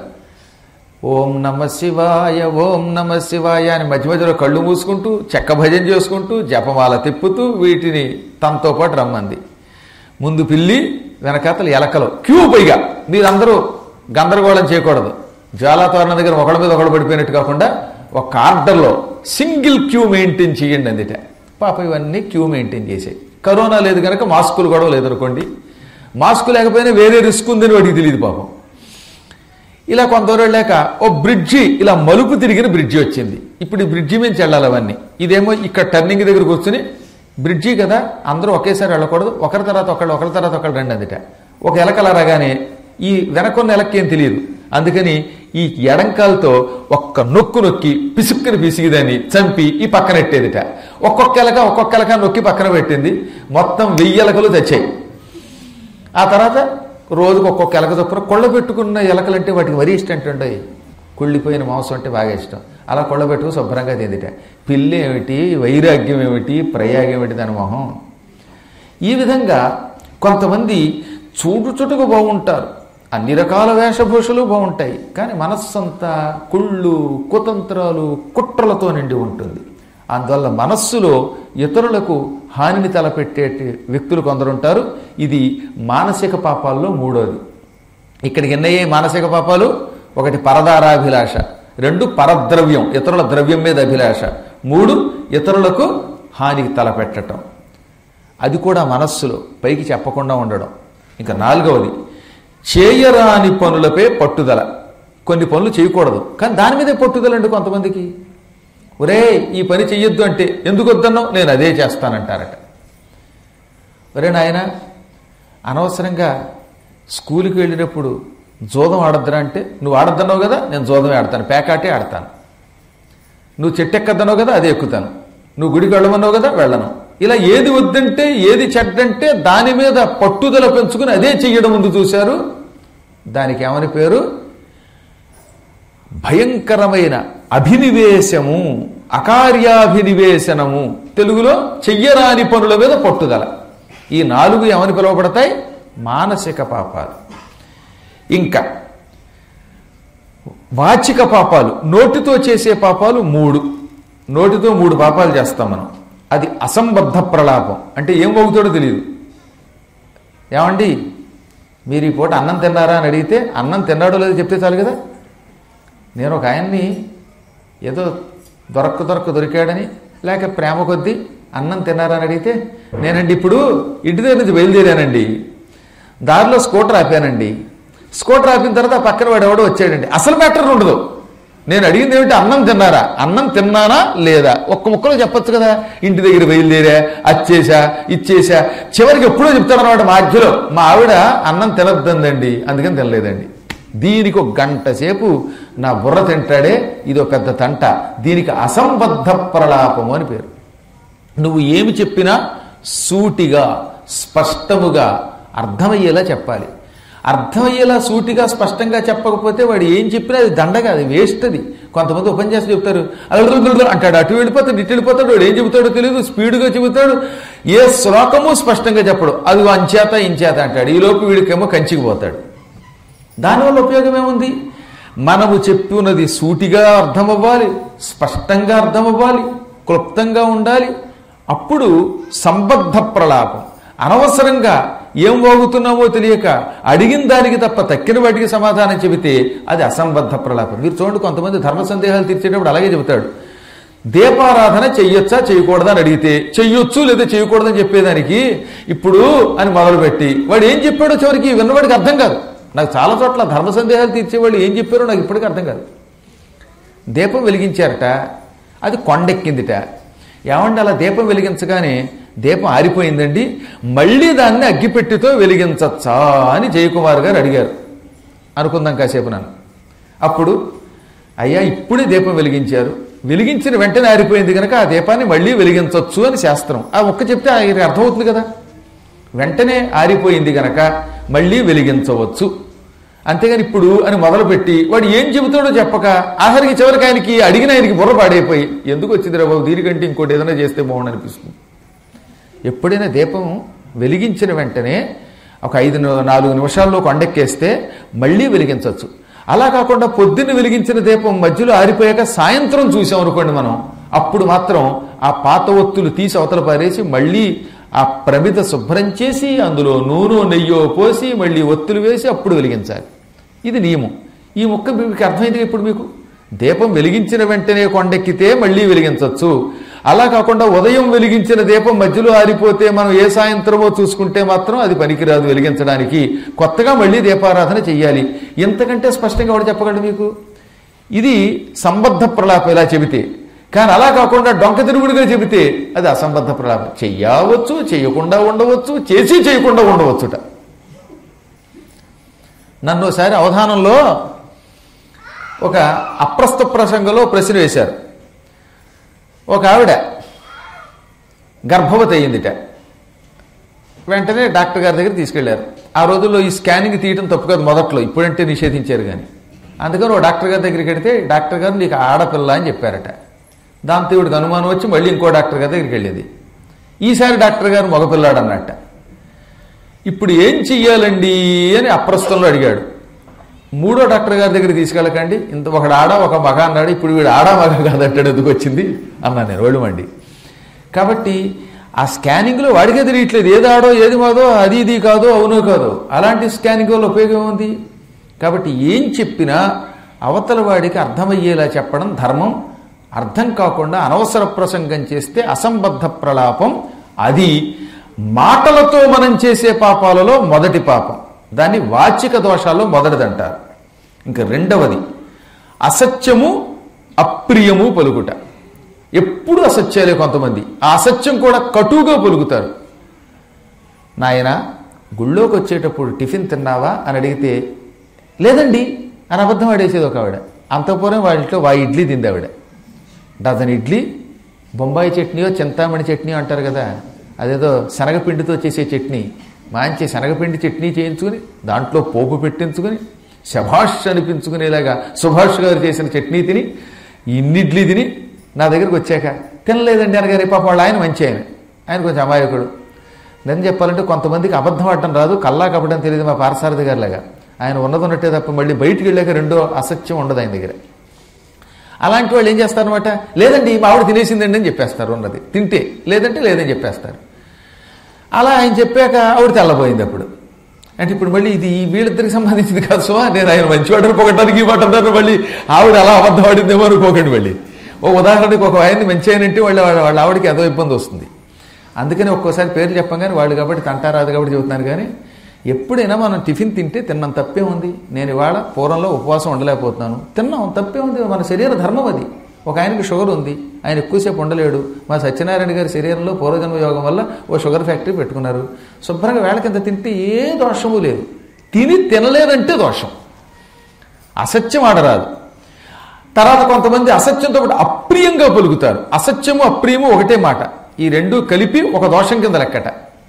A: ఓం నమ శివాయ ఓం నమ శివాయ అని మధ్య మధ్యలో కళ్ళు మూసుకుంటూ చెక్క భజన చేసుకుంటూ జపమాల తిప్పుతూ వీటిని తనతో పాటు రమ్మంది ముందు పిల్లి వెనకాతలు ఎలకలు క్యూ పైగా మీరందరూ గందరగోళం చేయకూడదు జ్వాలాతోరణ దగ్గర ఒకళ్ళ మీద ఒకళ్ళు పడిపోయినట్టు కాకుండా ఒక ఆర్డర్లో సింగిల్ క్యూ మెయింటైన్ చేయండి అందుట పాప ఇవన్నీ క్యూ మెయింటైన్ చేసాయి కరోనా లేదు కనుక మాస్కులు కూడా లేదనుకోండి మాస్క్ లేకపోయినా వేరే రిస్క్ ఉందని వాడికి తెలియదు పాపం ఇలా కొంతవరకు వెళ్ళాక ఓ బ్రిడ్జి ఇలా మలుపు తిరిగిన బ్రిడ్జి వచ్చింది ఇప్పుడు ఈ బ్రిడ్జి మీద వెళ్ళాలి అవన్నీ ఇదేమో ఇక్కడ టర్నింగ్ దగ్గర కూర్చుని బ్రిడ్జి కదా అందరూ ఒకేసారి వెళ్ళకూడదు ఒకరి తర్వాత ఒకళ్ళు ఒకరి తర్వాత ఒకళ్ళు రండి అందుట ఒక ఎలకల రాగానే ఈ వెనకున్న ఎలక్కి ఏం తెలియదు అందుకని ఈ ఎడంకాలతో ఒక్క నొక్కు నొక్కి పిసుక్కుని పిసిగిదని చంపి ఈ పక్కన పెట్టేదిట ఒక్కొక్క ఎలక ఒక్కొక్క ఎలక నొక్కి పక్కన పెట్టింది మొత్తం వెయ్యి ఎలకలు తెచ్చాయి ఆ తర్వాత రోజుకు ఒక్కొక్క ఎలక చొప్పున కొళ్ళ పెట్టుకున్న ఎలకలంటే వాటికి మరీ ఇష్టం అంటే కుళ్ళిపోయిన మాంసం అంటే బాగా ఇష్టం అలా కొళ్ళ పెట్టుకుని శుభ్రంగా తిందిట పిల్లి ఏమిటి వైరాగ్యం ఏమిటి ప్రయాగం ఏమిటి దాని మొహం ఈ విధంగా కొంతమంది చూడు చుటుకు బాగుంటారు అన్ని రకాల వేషభూషలు బాగుంటాయి కానీ మనస్సంతా కుళ్ళు కుతంత్రాలు కుట్రలతో నిండి ఉంటుంది అందువల్ల మనస్సులో ఇతరులకు హానిని తలపెట్టే వ్యక్తులు కొందరుంటారు ఇది మానసిక పాపాల్లో మూడోది ఇక్కడికి ఎన్నయ్యే మానసిక పాపాలు ఒకటి పరదారాభిలాష రెండు పరద్రవ్యం ఇతరుల ద్రవ్యం మీద అభిలాష మూడు ఇతరులకు హానికి తలపెట్టడం అది కూడా మనస్సులో పైకి చెప్పకుండా ఉండడం ఇంకా నాలుగవది చేయరాని పనులపై పట్టుదల కొన్ని పనులు చేయకూడదు కానీ దాని మీదే పట్టుదలండి కొంతమందికి ఒరే ఈ పని చెయ్యొద్దు అంటే ఎందుకు వద్దన్నావు నేను అదే చేస్తానంటారట ఒరే నాయన అనవసరంగా స్కూల్కి వెళ్ళినప్పుడు జోదం ఆడద్దురా అంటే నువ్వు ఆడద్దన్నావు కదా నేను జోదమే ఆడతాను పేకాటే ఆడతాను నువ్వు చెట్టు ఎక్కద్దన్నావు కదా అదే ఎక్కుతాను నువ్వు గుడికి వెళ్ళమన్నావు కదా వెళ్ళను ఇలా ఏది వద్దంటే ఏది చెడ్డంటే దాని మీద పట్టుదల పెంచుకుని అదే చెయ్యడం ముందు చూశారు దానికి ఏమని పేరు భయంకరమైన అభినివేశము అకార్యాభినివేశనము తెలుగులో చెయ్యరాని పనుల మీద పట్టుదల ఈ నాలుగు ఏమని పిలువబడతాయి మానసిక పాపాలు ఇంకా వాచిక పాపాలు నోటితో చేసే పాపాలు మూడు నోటితో మూడు పాపాలు చేస్తాం మనం అది అసంబద్ధ ప్రలాపం అంటే ఏం అవుతాడో తెలియదు ఏమండి మీరు ఈ పూట అన్నం తిన్నారా అని అడిగితే అన్నం తిన్నాడో లేదో చెప్తే చాలు కదా నేను ఒక ఆయన్ని ఏదో దొరక్క దొరక్క దొరికాడని లేక ప్రేమ కొద్దీ అన్నం తిన్నారా అని అడిగితే నేనండి ఇప్పుడు ఇంటి దగ్గర నుంచి బయలుదేరానండి దారిలో స్కూటర్ ఆపానండి స్కూటర్ ఆపిన తర్వాత ఆ పక్కన వాడు ఎవడో వచ్చాడండి అసలు మ్యాటర్ ఉండదు నేను అడిగింది ఏమిటి అన్నం తిన్నారా అన్నం తిన్నానా లేదా ఒక్క ముక్కలో చెప్పొచ్చు కదా ఇంటి దగ్గర బయలుదేరా అచ్చేసా ఇచ్చేసా చివరికి ఎప్పుడో చెప్తాడు అనమాట మధ్యలో మా ఆవిడ అన్నం తినద్దండి అందుకని తినలేదండి దీనికి ఒక గంట సేపు నా బుర్ర తింటాడే ఇది ఒక పెద్ద తంట దీనికి అసంబద్ధ ప్రలాపము అని పేరు నువ్వు ఏమి చెప్పినా సూటిగా స్పష్టముగా అర్థమయ్యేలా చెప్పాలి అర్థమయ్యేలా సూటిగా స్పష్టంగా చెప్పకపోతే వాడు ఏం చెప్పినా అది దండగా అది వేస్ట్ అది కొంతమంది ఉపన్యాసం చెప్తారు అలా అంటాడు అటు వెళ్ళిపోతాడు ఇటు వెళ్ళిపోతాడు వాడు ఏం చెబుతాడో తెలియదు స్పీడ్గా చెబుతాడు ఏ శ్లోకము స్పష్టంగా చెప్పడు అది అంచేత ఇంచేత అంటాడు ఈలోపు వీడికేమో కంచికి పోతాడు దానివల్ల ఉపయోగం ఏముంది మనము చెప్పున్నది సూటిగా అర్థమవ్వాలి స్పష్టంగా అర్థమవ్వాలి క్లుప్తంగా ఉండాలి అప్పుడు సంబద్ధ ప్రలాపం అనవసరంగా ఏం వాగుతున్నామో తెలియక అడిగిన దానికి తప్ప తక్కిన వాటికి సమాధానం చెబితే అది అసంబద్ధ ప్రలాపం మీరు చూడండి కొంతమంది ధర్మ సందేహాలు తీర్చేటప్పుడు అలాగే చెబుతాడు దీపారాధన చెయ్యొచ్చా చేయకూడదా అని అడిగితే చెయ్యొచ్చు లేదా చేయకూడదని చెప్పేదానికి ఇప్పుడు అని మొదలుపెట్టి వాడు ఏం చెప్పాడో చివరికి విన్నవాడికి అర్థం కాదు నాకు చాలా చోట్ల ధర్మ సందేహాలు తీర్చేవాళ్ళు ఏం చెప్పారో నాకు ఇప్పటికీ అర్థం కాదు దీపం వెలిగించారట అది కొండెక్కిందిట ఏమండి అలా దీపం వెలిగించగానే దీపం ఆరిపోయిందండి మళ్ళీ దాన్ని అగ్గిపెట్టితో వెలిగించచ్చా అని జయకుమార్ గారు అడిగారు అనుకుందాం కాసేపు నన్ను అప్పుడు అయ్యా ఇప్పుడే దీపం వెలిగించారు వెలిగించిన వెంటనే ఆరిపోయింది కనుక ఆ దీపాన్ని మళ్ళీ వెలిగించవచ్చు అని శాస్త్రం ఆ ఒక్క చెప్తే ఆయనకి అర్థమవుతుంది కదా వెంటనే ఆరిపోయింది గనక మళ్ళీ వెలిగించవచ్చు అంతేగాని ఇప్పుడు అని మొదలుపెట్టి వాడు ఏం చెబుతాడో చెప్పక ఆఖరికి చివరికి ఆయనకి అడిగిన ఆయనకి బుర్ర పాడైపోయి ఎందుకు వచ్చింది రా బాబు దీనికంటే ఇంకోటి ఏదైనా చేస్తే బాగుండు అనిపిస్తుంది ఎప్పుడైనా దీపం వెలిగించిన వెంటనే ఒక ఐదు ని- నాలుగు నిమిషాల్లో కొండెక్కేస్తే మళ్ళీ వెలిగించవచ్చు అలా కాకుండా పొద్దున్న వెలిగించిన దీపం మధ్యలో ఆరిపోయాక సాయంత్రం చూసాం అనుకోండి మనం అప్పుడు మాత్రం ఆ పాత ఒత్తులు తీసి అవతల పారేసి మళ్ళీ ఆ ప్రమిద శుభ్రం చేసి అందులో నూనె నెయ్యో పోసి మళ్ళీ ఒత్తులు వేసి అప్పుడు వెలిగించాలి ఇది నియమం ఈ ముక్క మీకు అర్థమైంది ఇప్పుడు మీకు దీపం వెలిగించిన వెంటనే కొండెక్కితే మళ్ళీ వెలిగించవచ్చు అలా కాకుండా ఉదయం వెలిగించిన దీపం మధ్యలో ఆరిపోతే మనం ఏ సాయంత్రమో చూసుకుంటే మాత్రం అది పనికిరాదు వెలిగించడానికి కొత్తగా మళ్ళీ దీపారాధన చెయ్యాలి ఎంతకంటే స్పష్టంగా వాడు చెప్పగలడు మీకు ఇది సంబద్ధ ప్రలాపం ఇలా చెబితే కానీ అలా కాకుండా డొంక తిరుగుడుగా చెబితే అది అసంబద్ధ ప్రలాపం చెయ్యవచ్చు చేయకుండా ఉండవచ్చు చేసి చేయకుండా ఉండవచ్చుట నన్ను ఒకసారి అవధానంలో ఒక అప్రస్త ప్రసంగంలో ప్రశ్న వేశారు ఒక ఆవిడ గర్భవతి అయ్యిందిట వెంటనే డాక్టర్ గారి దగ్గర తీసుకెళ్లారు ఆ రోజుల్లో ఈ స్కానింగ్ తీయడం తప్పు కాదు మొదట్లో ఇప్పుడంటే నిషేధించారు కానీ అందుకని ఓ డాక్టర్ గారి దగ్గరికి వెడితే డాక్టర్ గారు నీకు ఆడపిల్ల అని చెప్పారట దాంతో ఇవిడికి అనుమానం వచ్చి మళ్ళీ ఇంకో డాక్టర్ గారి దగ్గరికి వెళ్ళేది ఈసారి డాక్టర్ గారు మగపిల్లాడు అన్నట్ట ఇప్పుడు ఏం చెయ్యాలండి అని అప్రస్తుతంలో అడిగాడు మూడో డాక్టర్ గారి దగ్గర తీసుకెళ్ళకండి ఇంత ఒకడు ఆడ ఒక మగ అన్నాడు ఇప్పుడు వీడు ఆడా మగ కాదంటాడు ఎందుకు వచ్చింది అన్నా నేను ఒళ్ళుమండి కాబట్టి ఆ స్కానింగ్లో వాడికే తెలియట్లేదు ఏది ఆడో ఏది మాదో అది ఇది కాదో అవునో కాదో అలాంటి స్కానింగ్ వల్ల ఉపయోగం ఉంది కాబట్టి ఏం చెప్పినా అవతల వాడికి అర్థమయ్యేలా చెప్పడం ధర్మం అర్థం కాకుండా అనవసర ప్రసంగం చేస్తే అసంబద్ధ ప్రలాపం అది మాటలతో మనం చేసే పాపాలలో మొదటి పాపం దాన్ని వాచిక దోషాల్లో మొదటిదంటారు ఇంకా రెండవది అసత్యము అప్రియము పలుకుట ఎప్పుడు అసత్యాలే కొంతమంది ఆ అసత్యం కూడా కటువుగా పలుకుతారు నాయన గుళ్ళోకి వచ్చేటప్పుడు టిఫిన్ తిన్నావా అని అడిగితే లేదండి అని అబద్ధం ఆడేసేది ఒక ఆవిడ అంతపురం వాళ్ళ ఇంట్లో వా ఇడ్లీ తింది ఆవిడ డజన్ ఇడ్లీ బొంబాయి చట్నీయో చింతామణి చట్నీ అంటారు కదా అదేదో శనగపిండితో చేసే చట్నీ మంచి శనగపిండి చట్నీ చేయించుకుని దాంట్లో పోపు పెట్టించుకుని శభాష్ అనిపించుకునేలాగా సుభాష్ గారు చేసిన చట్నీ తిని ఇన్ని ఇడ్లీ తిని నా దగ్గరికి వచ్చాక తినలేదండి అనగానే పాప వాళ్ళు ఆయన మంచి ఆయన ఆయన కొంచెం అమాయకుడు నేను చెప్పాలంటే కొంతమందికి అబద్ధం ఆడటం రాదు కల్లా కప్పడం తెలియదు మా పారసారథి గారి లాగా ఆయన ఉన్నది ఉన్నట్టే తప్ప మళ్ళీ బయటికి వెళ్ళాక రెండో అసత్యం ఉండదు ఆయన దగ్గర అలాంటి వాళ్ళు ఏం చేస్తారనమాట లేదండి మా ఆవిడ తినేసిందండి అని చెప్పేస్తారు ఉన్నది తింటే లేదంటే లేదని చెప్పేస్తారు అలా ఆయన చెప్పాక ఆవిడ తెల్లబోయింది అప్పుడు అంటే ఇప్పుడు మళ్ళీ ఇది ఈ వీళ్ళిద్దరికి సంబంధించింది కాదు సో నేను ఆయన మంచివాడని పొగటానికి ఈ మాట అన్నారు మళ్ళీ ఆవిడ అలా అబద్ధం ఆడిందేమో అనుకోకండి మళ్ళీ ఓ ఉదాహరణకి ఒక ఆయన్ని మంచి ఆయనంటే వాళ్ళ వాళ్ళ ఆవిడకి ఏదో ఇబ్బంది వస్తుంది అందుకని ఒక్కోసారి పేర్లు చెప్పగానే వాళ్ళు కాబట్టి తంటారాదు కాబట్టి చెబుతున్నాను కానీ ఎప్పుడైనా మనం టిఫిన్ తింటే తిన్నాం తప్పే ఉంది నేను ఇవాళ పూర్వంలో ఉపవాసం ఉండలేకపోతున్నాను తిన్నాం తప్పే ఉంది మన శరీర ధర్మం అది ఒక ఆయనకి షుగర్ ఉంది ఆయన ఎక్కువసేపు ఉండలేడు మా సత్యనారాయణ గారి శరీరంలో పూర్వజన్మ యోగం వల్ల ఓ షుగర్ ఫ్యాక్టరీ పెట్టుకున్నారు శుభ్రంగా వేళ కింద తింటే ఏ దోషము లేదు తిని తినలేదంటే దోషం అసత్యం ఆడరాదు తర్వాత కొంతమంది అసత్యంతో పాటు అప్రియంగా పలుకుతారు అసత్యము అప్రియము ఒకటే మాట ఈ రెండు కలిపి ఒక దోషం కింద లెక్కట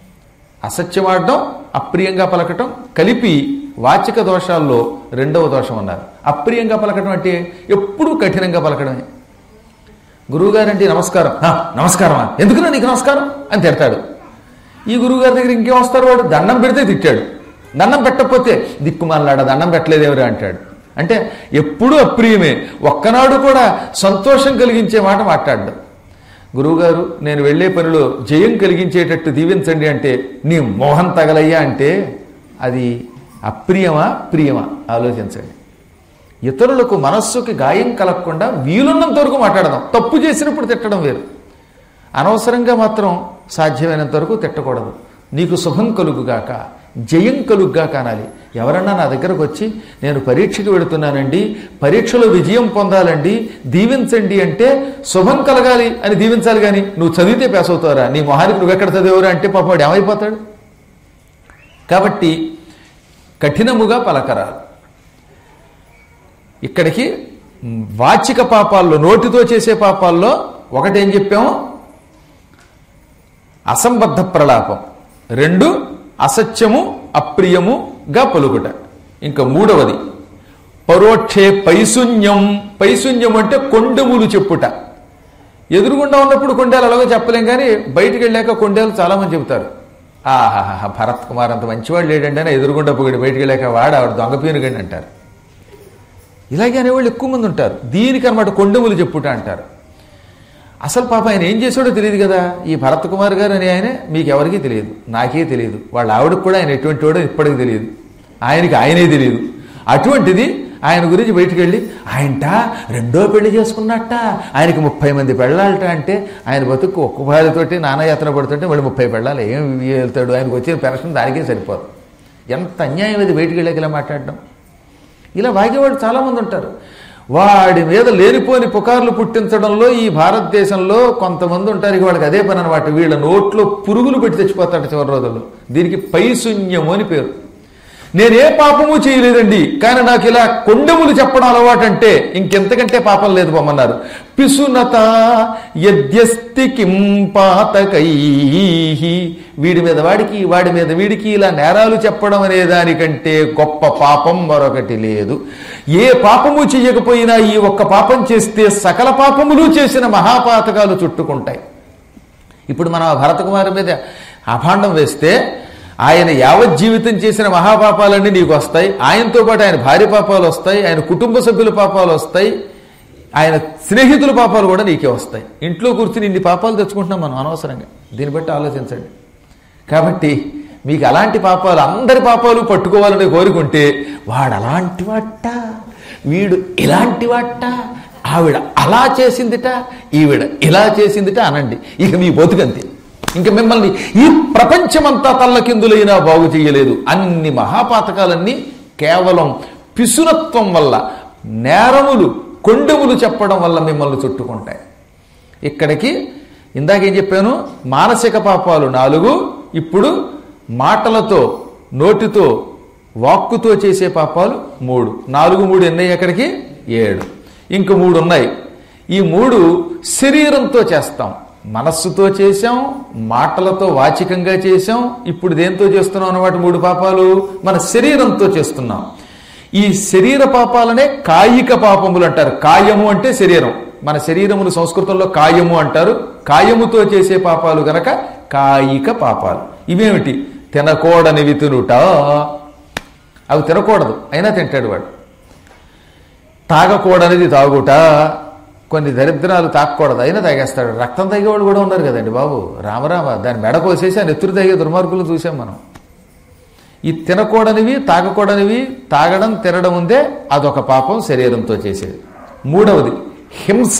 A: అసత్యం ఆడడం అప్రియంగా పలకటం కలిపి వాచిక దోషాల్లో రెండవ దోషం అన్నారు అప్రియంగా పలకటం అంటే ఎప్పుడూ కఠినంగా పలకడమే గురువుగారంటే నమస్కారం "హా, నమస్కారమా ఎందుకున్నా నీకు నమస్కారం అని తిడతాడు ఈ గురువుగారి దగ్గర ఇంకేం వస్తారు వాడు దండం పెడితే తిట్టాడు దండం పెట్టకపోతే దిక్కుమాలాడ దండం పెట్టలేదేవరా అంటాడు అంటే ఎప్పుడూ అప్రియమే ఒక్కనాడు కూడా సంతోషం కలిగించే మాట మాట్లాడ్డాడు గురువుగారు నేను వెళ్ళే పనిలో జయం కలిగించేటట్టు దీవించండి అంటే నీ మోహం తగలయ్యా అంటే అది అప్రియమా ప్రియమా ఆలోచించండి ఇతరులకు మనస్సుకి గాయం కలగకుండా వీలున్నంత వరకు మాట్లాడదాం తప్పు చేసినప్పుడు తిట్టడం వేరు అనవసరంగా మాత్రం సాధ్యమైనంత వరకు తిట్టకూడదు నీకు శుభం కలుగుగాక జయం కలుగుగాక అనాలి ఎవరన్నా నా దగ్గరకు వచ్చి నేను పరీక్షకి వెళుతున్నానండి పరీక్షలో విజయం పొందాలండి దీవించండి అంటే శుభం కలగాలి అని దీవించాలి కానీ నువ్వు చదివితే పాస్ అవుతారా నీ మొహానికి నువ్వు ఎక్కడ చదివేవరా అంటే పాప వాడు ఏమైపోతాడు కాబట్టి కఠినముగా పలకరాలు ఇక్కడికి వాచిక పాపాల్లో నోటితో చేసే పాపాల్లో ఒకటేం చెప్పాము అసంబద్ధ ప్రలాపం రెండు అసత్యము అప్రియముగా పలుకుట ఇంకా మూడవది పరోక్షే పైశూన్యం పైశూన్యం అంటే కొండములు చెప్పుట ఎదురుగుండా ఉన్నప్పుడు కొండేలు అలాగో చెప్పలేం కానీ బయటికి వెళ్ళాక కొండేలు చాలా మంది చెబుతారు ఆహాహా భరత్ కుమార్ అంత మంచివాడు లేడండి అని ఎదురుగుండా పొగిడి బయటికి వెళ్ళాక వాడు ఆవిడ దొంగ పీనుగండి అంటారు ఇలాగే అనేవాళ్ళు ఎక్కువ మంది ఉంటారు దీనికి అనమాట కొండములు చెప్పుట అంటారు అసలు పాప ఆయన ఏం చేశాడో తెలియదు కదా ఈ భరత్ కుమార్ గారు అని ఆయన మీకు ఎవరికీ తెలియదు నాకే తెలియదు వాళ్ళ ఆవిడకు కూడా ఆయన ఎటువంటి వాడో ఇప్పటికి తెలియదు ఆయనకి ఆయనే తెలియదు అటువంటిది ఆయన గురించి బయటికి వెళ్ళి ఆయనట రెండో పెళ్లి చేసుకున్నట్ట ఆయనకి ముప్పై మంది పెళ్ళాలట అంటే ఆయన బతుకు ఒక్క భార్యతోటి నానాయాత్ర పడుతుంటే మళ్ళీ ముప్పై పెళ్ళాలి ఏం వెళ్తాడు ఆయనకు వచ్చిన పెన్షన్ దానికే సరిపోదు ఎంత అన్యాయం అది బయటికి వెళ్ళాక ఇలా మాట్లాడడం ఇలా వాగేవాళ్ళు చాలామంది ఉంటారు వాడి మీద లేనిపోని పుకార్లు పుట్టించడంలో ఈ భారతదేశంలో కొంతమంది ఉంటారు ఇక వాళ్ళకి అదే పని అనమాట వీళ్ళ నోట్లో పురుగులు పెట్టి తెచ్చిపోతాడు చివరి రోజుల్లో దీనికి పైశూన్యము అని పేరు నేనే పాపము చేయలేదండి కానీ నాకు ఇలా కొండములు చెప్పడం అలవాటు అంటే ఇంకెంతకంటే పాపం లేదు పొమ్మన్నారు పిసునత యద్యస్తి కిం పాతకై వీడి మీద వాడికి వాడి మీద వీడికి ఇలా నేరాలు చెప్పడం అనే దానికంటే గొప్ప పాపం మరొకటి లేదు ఏ పాపము చెయ్యకపోయినా ఈ ఒక్క పాపం చేస్తే సకల పాపములు చేసిన మహాపాతకాలు చుట్టుకుంటాయి ఇప్పుడు మనం ఆ భరతకుమారి మీద అభాండం వేస్తే ఆయన యావత్ జీవితం చేసిన మహాపాపాలన్నీ నీకు వస్తాయి ఆయనతో పాటు ఆయన భార్య పాపాలు వస్తాయి ఆయన కుటుంబ సభ్యుల పాపాలు వస్తాయి ఆయన స్నేహితుల పాపాలు కూడా నీకే వస్తాయి ఇంట్లో కూర్చుని ఇన్ని పాపాలు తెచ్చుకుంటున్నాం మనం అనవసరంగా దీన్ని బట్టి ఆలోచించండి కాబట్టి మీకు అలాంటి పాపాలు అందరి పాపాలు పట్టుకోవాలని కోరుకుంటే వాడు అలాంటి వాట వీడు ఇలాంటి వాట ఆవిడ అలా చేసిందిట ఈవిడ ఇలా చేసిందిట అనండి ఇక మీ బతుకంతే ఇంక మిమ్మల్ని ఈ ప్రపంచమంతా తల్లకిందులైనా బాగు చేయలేదు అన్ని మహాపాతకాలన్నీ కేవలం పిసునత్వం వల్ల నేరములు కొండెములు చెప్పడం వల్ల మిమ్మల్ని చుట్టుకుంటాయి ఇక్కడికి ఇందాకేం చెప్పాను మానసిక పాపాలు నాలుగు ఇప్పుడు మాటలతో నోటితో వాక్కుతో చేసే పాపాలు మూడు నాలుగు మూడు ఎన్నై ఎక్కడికి ఏడు ఇంక మూడు ఉన్నాయి ఈ మూడు శరీరంతో చేస్తాం మనస్సుతో చేశాం మాటలతో వాచికంగా చేశాం ఇప్పుడు దేంతో చేస్తున్నాం అన్నమాట మూడు పాపాలు మన శరీరంతో చేస్తున్నాం ఈ శరీర పాపాలనే కాయిక పాపములు అంటారు కాయము అంటే శరీరం మన శరీరమును సంస్కృతంలో కాయము అంటారు కాయముతో చేసే పాపాలు గనక కాయిక పాపాలు ఇవేమిటి తినకూడనివి తినుట అవి తినకూడదు అయినా తింటాడు వాడు తాగకూడనిది తాగుట కొన్ని దరిద్రాలు తాగకూడదు అయినా తాగేస్తాడు రక్తం తాగేవాళ్ళు కూడా ఉన్నారు కదండి బాబు రామరామ దాని మెడ కోసేసి ఆ నెత్తురు తాగే దుర్మార్గులు చూసాం మనం ఈ తినకూడనివి తాగకూడనివి తాగడం తినడం ఉందే అదొక పాపం శరీరంతో చేసేది మూడవది హింస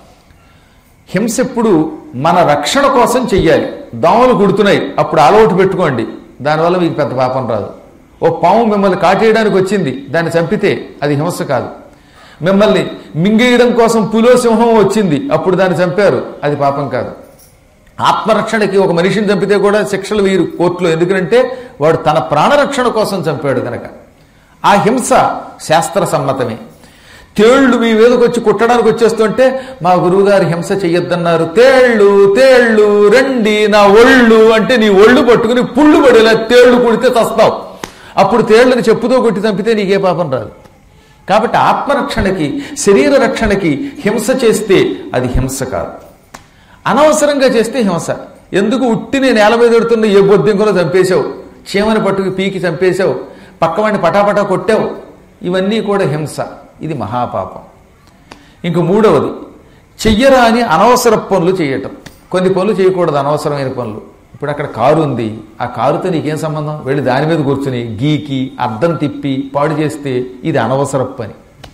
A: హింస ఎప్పుడు మన రక్షణ కోసం చెయ్యాలి దోమలు కుడుతున్నాయి అప్పుడు అలవాటు పెట్టుకోండి దానివల్ల మీకు పెద్ద పాపం రాదు ఓ పాము మిమ్మల్ని కాటేయడానికి వచ్చింది దాన్ని చంపితే అది హింస కాదు మిమ్మల్ని మింగేయడం కోసం పులో సింహం వచ్చింది అప్పుడు దాన్ని చంపారు అది పాపం కాదు ఆత్మరక్షణకి ఒక మనిషిని చంపితే కూడా శిక్షలు వీరు కోర్టులో ఎందుకంటే వాడు తన ప్రాణరక్షణ కోసం చంపాడు కనుక ఆ హింస శాస్త్ర సమ్మతమే తేళ్లు మీ మీదకి వచ్చి కుట్టడానికి వచ్చేస్తుంటే మా గురువుగారు హింస చెయ్యొద్దన్నారు తేళ్ళు తేళ్ళు రండి నా ఒళ్ళు అంటే నీ ఒళ్ళు పట్టుకుని పుళ్ళు పడేలా తేళ్లు కుడితే చస్తావు అప్పుడు తేళ్లను చెప్పుతో కొట్టి చంపితే నీకే పాపం రాదు కాబట్టి ఆత్మరక్షణకి శరీర రక్షణకి హింస చేస్తే అది హింస కాదు అనవసరంగా చేస్తే హింస ఎందుకు ఉట్టిని నేల మీద పెడుతున్న ఏ బొద్దింకలో చంపేశావు చీమని పట్టుకు పీకి చంపేశావు పక్కవాడిని పటాపటా కొట్టావు ఇవన్నీ కూడా హింస ఇది మహాపాపం ఇంక మూడవది చెయ్యరా అని అనవసర పనులు చేయటం కొన్ని పనులు చేయకూడదు అనవసరమైన పనులు ఇప్పుడు అక్కడ కారు ఉంది ఆ కారుతో నీకేం సంబంధం వెళ్ళి దాని మీద కూర్చుని గీకి అద్దం తిప్పి పాడు చేస్తే ఇది అనవసర పని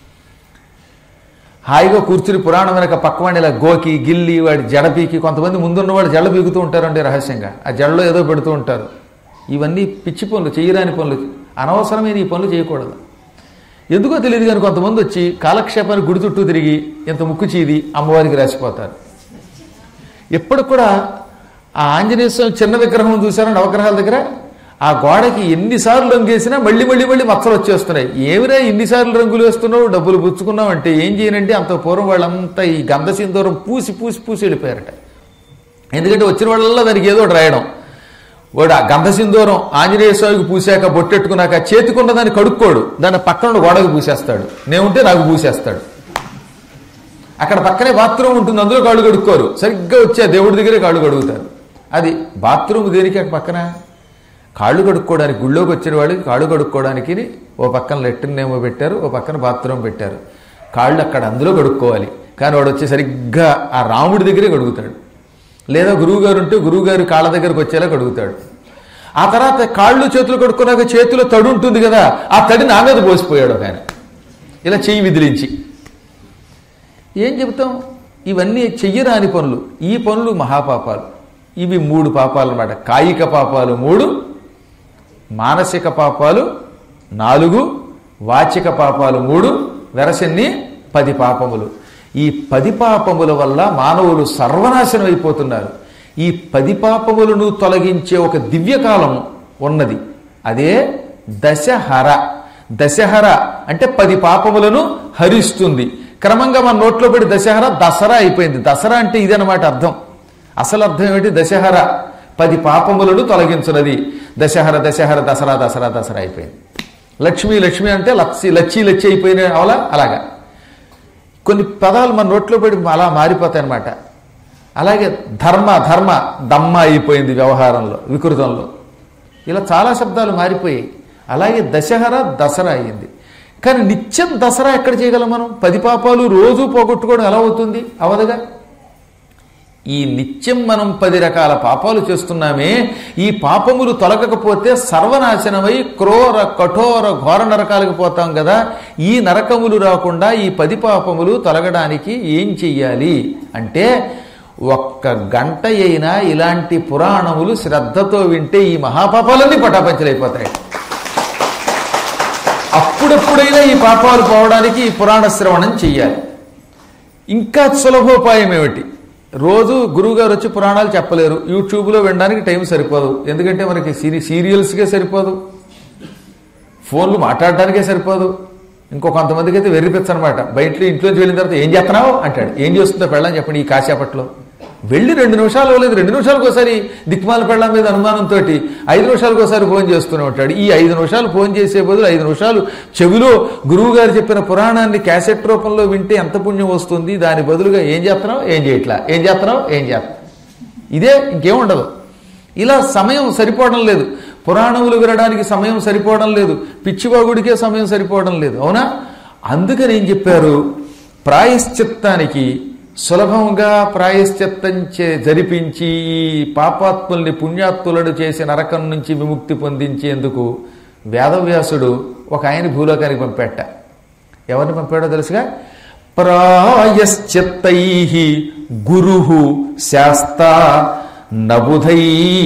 A: హాయిగా కూర్చుని పురాణం వెనక పక్కవాడిని ఇలా గోకి గిల్లి వాడి జడ పీకి కొంతమంది ముందున్న వాళ్ళు జడ పీకుతూ ఉంటారండి రహస్యంగా ఆ జడలో ఏదో పెడుతూ ఉంటారు ఇవన్నీ పిచ్చి పనులు చేయరాని పనులు అనవసరమైన ఈ పనులు చేయకూడదు ఎందుకో తెలియదు కానీ కొంతమంది వచ్చి కాలక్షేపానికి గుడి చుట్టూ తిరిగి ఇంత ముక్కు చీది అమ్మవారికి రాసిపోతారు ఎప్పుడు కూడా ఆ ఆంజనేయ స్వామి చిన్న విగ్రహం చూసారా నవగ్రహాల దగ్గర ఆ గోడకి ఎన్నిసార్లు రంగు వేసినా మళ్ళీ మళ్ళీ మళ్ళీ మచ్చలు వచ్చేస్తున్నాయి ఏమిరా ఎన్నిసార్లు రంగులు వేస్తున్నావు డబ్బులు పుచ్చుకున్నావు అంటే ఏం చేయనంటే అంత పూర్వం వాళ్ళంతా ఈ గంధ సింధూరం పూసి పూసి పూసి వెళ్ళిపోయారట ఎందుకంటే వచ్చిన వాళ్ళల్లో దానికి ఏదో ఒకటి రాయడం వాడు ఆ గంధ సింధూరం ఆంజనేయ స్వామికి పూసాక బొట్టెట్టుకున్నాక చేతికున్న దాన్ని కడుక్కోడు దాన్ని పక్కన గోడకు పూసేస్తాడు నేనుంటే నాకు పూసేస్తాడు అక్కడ పక్కనే బాత్రూమ్ ఉంటుంది అందులో కాళ్ళు కడుక్కోరు సరిగ్గా వచ్చి ఆ దేవుడి దగ్గరే కాళ్ళు కడుగుతారు అది బాత్రూమ్ దేనికి అక్కడ పక్కన కాళ్ళు కడుక్కోవడానికి గుళ్ళోకి వచ్చిన వాళ్ళకి కాళ్ళు కడుక్కోవడానికి ఓ పక్కన లెట్రిన్ ఏమో పెట్టారు ఓ పక్కన బాత్రూమ్ పెట్టారు కాళ్ళు అక్కడ అందులో కడుక్కోవాలి కానీ వాడు వచ్చి సరిగ్గా ఆ రాముడి దగ్గరే కడుగుతాడు లేదా గురువుగారు ఉంటే గురువుగారు కాళ్ళ దగ్గరకు వచ్చేలా కడుగుతాడు ఆ తర్వాత కాళ్ళు చేతులు కడుక్కున్నాక చేతిలో తడి ఉంటుంది కదా ఆ తడి నా మీద పోసిపోయాడు ఒక ఆయన ఇలా చెయ్యి విదిలించి ఏం చెబుతాం ఇవన్నీ చెయ్యరాని పనులు ఈ పనులు మహాపాపాలు ఇవి మూడు పాపాలు అన్నమాట కాయిక పాపాలు మూడు మానసిక పాపాలు నాలుగు వాచిక పాపాలు మూడు వెరసెన్ని పది పాపములు ఈ పది పాపముల వల్ల మానవులు సర్వనాశనం అయిపోతున్నారు ఈ పది పాపములను తొలగించే ఒక దివ్యకాలం ఉన్నది అదే దశహర దశహర అంటే పది పాపములను హరిస్తుంది క్రమంగా మన నోట్లో పడి దశహర దసరా అయిపోయింది దసరా అంటే ఇదనమాట అర్థం అసలు అర్థం ఏమిటి దశహర పది పాపములను తొలగించున్నది దశహర దశహర దసరా దసరా దసరా అయిపోయింది లక్ష్మి లక్ష్మి అంటే లచ్చి లచ్చి లచ్చి అయిపోయిన అవలా అలాగా కొన్ని పదాలు మన నోట్లో పడి అలా మారిపోతాయి అన్నమాట అలాగే ధర్మ ధర్మ దమ్మ అయిపోయింది వ్యవహారంలో వికృతంలో ఇలా చాలా శబ్దాలు మారిపోయాయి అలాగే దశహర దసరా అయ్యింది కానీ నిత్యం దసరా ఎక్కడ చేయగలం మనం పది పాపాలు రోజు పోగొట్టుకోవడం ఎలా అవుతుంది అవదుగా ఈ నిత్యం మనం పది రకాల పాపాలు చేస్తున్నామే ఈ పాపములు తొలగకపోతే సర్వనాశనమై క్రోర కఠోర ఘోర నరకాలకు పోతాం కదా ఈ నరకములు రాకుండా ఈ పది పాపములు తొలగడానికి ఏం చెయ్యాలి అంటే ఒక్క గంట అయినా ఇలాంటి పురాణములు శ్రద్ధతో వింటే ఈ మహాపాపాలన్నీ పటాపంచలైపోతాయి అప్పుడప్పుడైనా ఈ పాపాలు పోవడానికి ఈ పురాణ శ్రవణం చెయ్యాలి ఇంకా సులభోపాయం ఏమిటి రోజు గురువుగారు వచ్చి పురాణాలు చెప్పలేరు యూట్యూబ్లో వినడానికి టైం సరిపోదు ఎందుకంటే మనకి సీరి సీరియల్స్కే సరిపోదు ఫోన్లు మాట్లాడడానికే సరిపోదు ఇంకో కొంతమందికి అయితే వెర్రిపించనమాట బయట ఇంట్లోంచి వెళ్ళిన తర్వాత ఏం చేస్తున్నావు అంటాడు ఏం చేస్తుందో పెళ్ళని చెప్పండి ఈ కాసేపట్లో వెళ్ళి రెండు నిమిషాలు లేదు రెండు నిమిషాలకు ఒకసారి దిక్మాల పెళ్ళం మీద అనుమానంతో ఐదు నిమిషాలకు ఒకసారి ఫోన్ చేస్తూనే ఉంటాడు ఈ ఐదు నిమిషాలు ఫోన్ చేసే బదులు ఐదు నిమిషాలు చెవిలో గురువు గారు చెప్పిన పురాణాన్ని క్యాసెట్ రూపంలో వింటే ఎంత పుణ్యం వస్తుంది దాని బదులుగా ఏం చేస్తున్నావు ఏం చేయట్లా ఏం చేస్తున్నావు ఏం చేస్తున్నావు ఇదే ఇంకేముండదు ఇలా సమయం సరిపోవడం లేదు పురాణములు వినడానికి సమయం సరిపోవడం లేదు పిచ్చివాగుడికే సమయం సరిపోవడం లేదు అవునా అందుకని ఏం చెప్పారు ప్రాయశ్చిత్తానికి సులభంగా ప్రాయశ్చిత్తం చే జరిపించి ఈ పాపాత్ముల్ని పుణ్యాత్ములను చేసి నరకం నుంచి విముక్తి పొందించేందుకు వేదవ్యాసుడు ఒక ఆయన భూలోకానికి పంపెట్ట ఎవరిని పంపాడో తెలుసుగా ప్రాయశ్చిత్తై గురు శాస్త నబుధై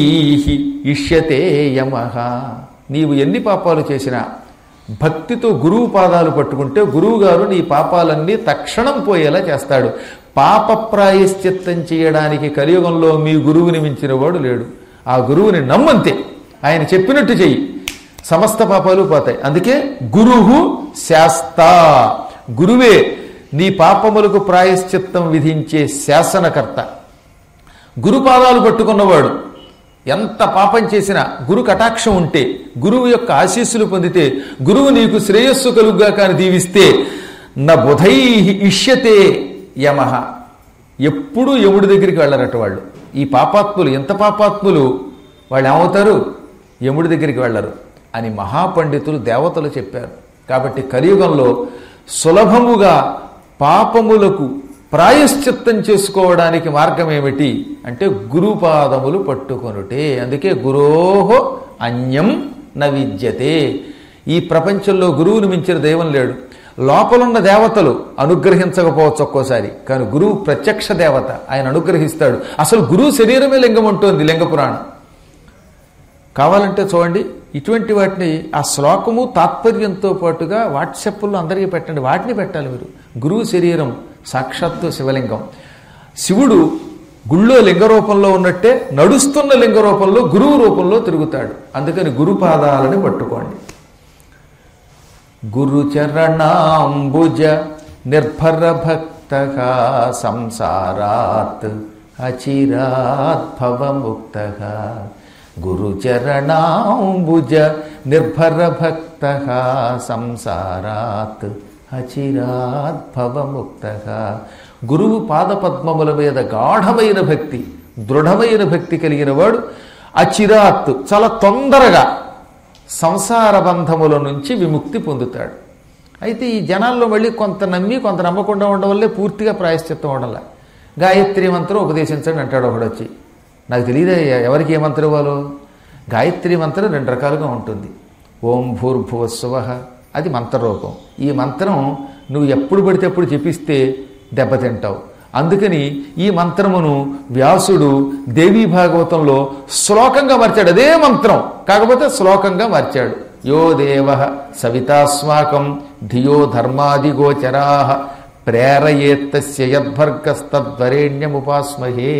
A: ఇష్యతే యమ నీవు ఎన్ని పాపాలు చేసినా భక్తితో గురువు పాదాలు పట్టుకుంటే గురువు గారు నీ పాపాలన్నీ తక్షణం పోయేలా చేస్తాడు పాప ప్రాయశ్చిత్తం చేయడానికి కలియుగంలో మీ గురువుని మించిన వాడు లేడు ఆ గురువుని నమ్మంతే ఆయన చెప్పినట్టు చెయ్యి సమస్త పాపాలు పోతాయి అందుకే గురువు శాస్త గురువే నీ పాపములకు ప్రాయశ్చిత్తం విధించే శాసనకర్త గురుపాదాలు పట్టుకున్నవాడు ఎంత పాపం చేసినా గురు కటాక్షం ఉంటే గురువు యొక్క ఆశీస్సులు పొందితే గురువు నీకు శ్రేయస్సు కలుగ్గా కాని దీవిస్తే న బుధై ఇష్యతే యమః ఎప్పుడూ యముడి దగ్గరికి వెళ్ళరట వాళ్ళు ఈ పాపాత్ములు ఎంత పాపాత్ములు వాళ్ళు ఏమవుతారు యముడి దగ్గరికి వెళ్ళరు అని మహాపండితులు దేవతలు చెప్పారు కాబట్టి కలియుగంలో సులభముగా పాపములకు ప్రాయశ్చిత్తం చేసుకోవడానికి మార్గం ఏమిటి అంటే గురుపాదములు పట్టుకొనుటే అందుకే గురోహో అన్యం న విద్యతే ఈ ప్రపంచంలో గురువుని మించిన దైవం లేడు లోపలున్న దేవతలు అనుగ్రహించకపోవచ్చు ఒక్కోసారి కానీ గురువు ప్రత్యక్ష దేవత ఆయన అనుగ్రహిస్తాడు అసలు గురువు శరీరమే లింగం ఉంటుంది లింగ పురాణం కావాలంటే చూడండి ఇటువంటి వాటిని ఆ శ్లోకము తాత్పర్యంతో పాటుగా వాట్సాప్లో అందరికీ పెట్టండి వాటిని పెట్టాలి మీరు గురువు శరీరం సాక్షాత్తు శివలింగం శివుడు గుళ్ళో లింగ రూపంలో ఉన్నట్టే నడుస్తున్న లింగ రూపంలో గురువు రూపంలో తిరుగుతాడు అందుకని గురుపాదాలని పట్టుకోండి గురుచరణాంబుజ నిర్భర భక్త సంసారాత్ అచిరాత్ భవముక్త గురుచరణాంబుజ నిర్భర భక్త సంసారాత్ అచిరాత్ భవముక్త గురువు పాదపద్మముల మీద గాఢమైన భక్తి దృఢమైన భక్తి కలిగిన వాడు అచిరాత్ చాలా తొందరగా సంసార బంధముల నుంచి విముక్తి పొందుతాడు అయితే ఈ జనాల్లో మళ్ళీ కొంత నమ్మి కొంత నమ్మకుండా ఉండడం వల్లే పూర్తిగా ప్రాయశ్చిత్తం ఉండలే గాయత్రి మంత్రం ఉపదేశించండి అంటాడు ఒకడు వచ్చి నాకు తెలియదే ఎవరికి ఏ మంత్రం ఇవ్వాలో గాయత్రి మంత్రం రెండు రకాలుగా ఉంటుంది ఓం భూర్భువస్సువ అది మంత్రరూపం ఈ మంత్రం నువ్వు ఎప్పుడు పడితే ఎప్పుడు జపిస్తే దెబ్బతింటావు అందుకని ఈ మంత్రమును వ్యాసుడు దేవీ భాగవతంలో శ్లోకంగా మార్చాడు అదే మంత్రం కాకపోతే శ్లోకంగా మార్చాడు యో దేవ సవితాస్మాకం ధియో ధర్మాదిగోచరా ప్రేరయేత్తస్య యద్భర్గస్తద్వరేణ్యముపాస్మహే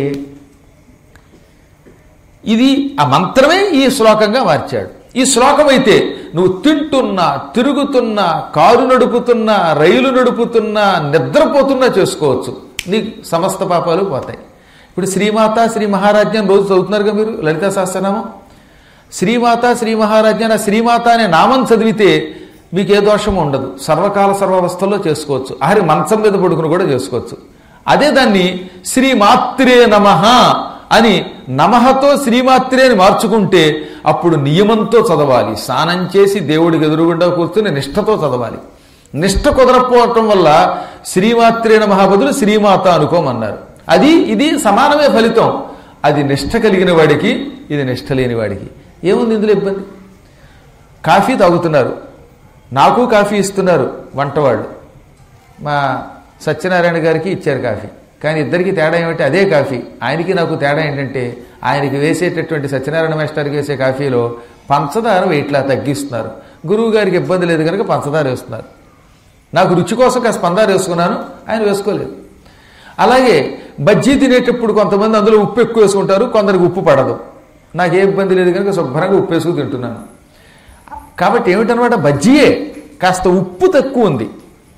A: ఇది ఆ మంత్రమే ఈ శ్లోకంగా మార్చాడు ఈ శ్లోకం అయితే నువ్వు తింటున్నా తిరుగుతున్నా కారు నడుపుతున్నా రైలు నడుపుతున్నా నిద్రపోతున్నా చేసుకోవచ్చు నీకు సమస్త పాపాలు పోతాయి ఇప్పుడు శ్రీమాత శ్రీ మహారాజ్యం రోజు చదువుతున్నారుగా మీరు లలితా సహస్రనామం శ్రీమాత శ్రీ మహారాజ్యాన్ని ఆ శ్రీమాత అనే నామం చదివితే మీకు ఏ దోషం ఉండదు సర్వకాల సర్వావస్థల్లో చేసుకోవచ్చు ఆఖరి మంచం మీద పడుకుని కూడా చేసుకోవచ్చు అదే దాన్ని శ్రీమాత్రే నమః అని నమహతో శ్రీమాత్రే అని మార్చుకుంటే అప్పుడు నియమంతో చదవాలి స్నానం చేసి దేవుడికి ఎదురుగుండా కూర్చుని నిష్ఠతో చదవాలి నిష్ఠ కుదరకపోవటం వల్ల శ్రీమాత్రే నమః బదులు శ్రీమాత అనుకోమన్నారు అది ఇది సమానమే ఫలితం అది నిష్ఠ కలిగిన వాడికి ఇది నిష్ఠ లేని వాడికి ఏముంది ఇందులో ఇబ్బంది కాఫీ తాగుతున్నారు నాకు కాఫీ ఇస్తున్నారు వంటవాళ్ళు మా సత్యనారాయణ గారికి ఇచ్చారు కాఫీ కానీ ఇద్దరికి తేడా ఏమిటి అదే కాఫీ ఆయనకి నాకు తేడా ఏంటంటే ఆయనకి వేసేటటువంటి సత్యనారాయణ మాస్టర్కి వేసే కాఫీలో పంచదార వెయిట్లా తగ్గిస్తున్నారు గురువు గారికి ఇబ్బంది లేదు కనుక పంచదార వేస్తున్నారు నాకు రుచి కోసం కాస్త పందార వేసుకున్నాను ఆయన వేసుకోలేదు అలాగే బజ్జీ తినేటప్పుడు కొంతమంది అందులో ఉప్పు ఎక్కువ వేసుకుంటారు కొందరికి ఉప్పు పడదు నాకు ఏ ఇబ్బంది లేదు కనుక శుభ్రంగా ఉప్పు వేసుకు తింటున్నాను కాబట్టి ఏమిటనమాట బజ్జీయే కాస్త ఉప్పు తక్కువ ఉంది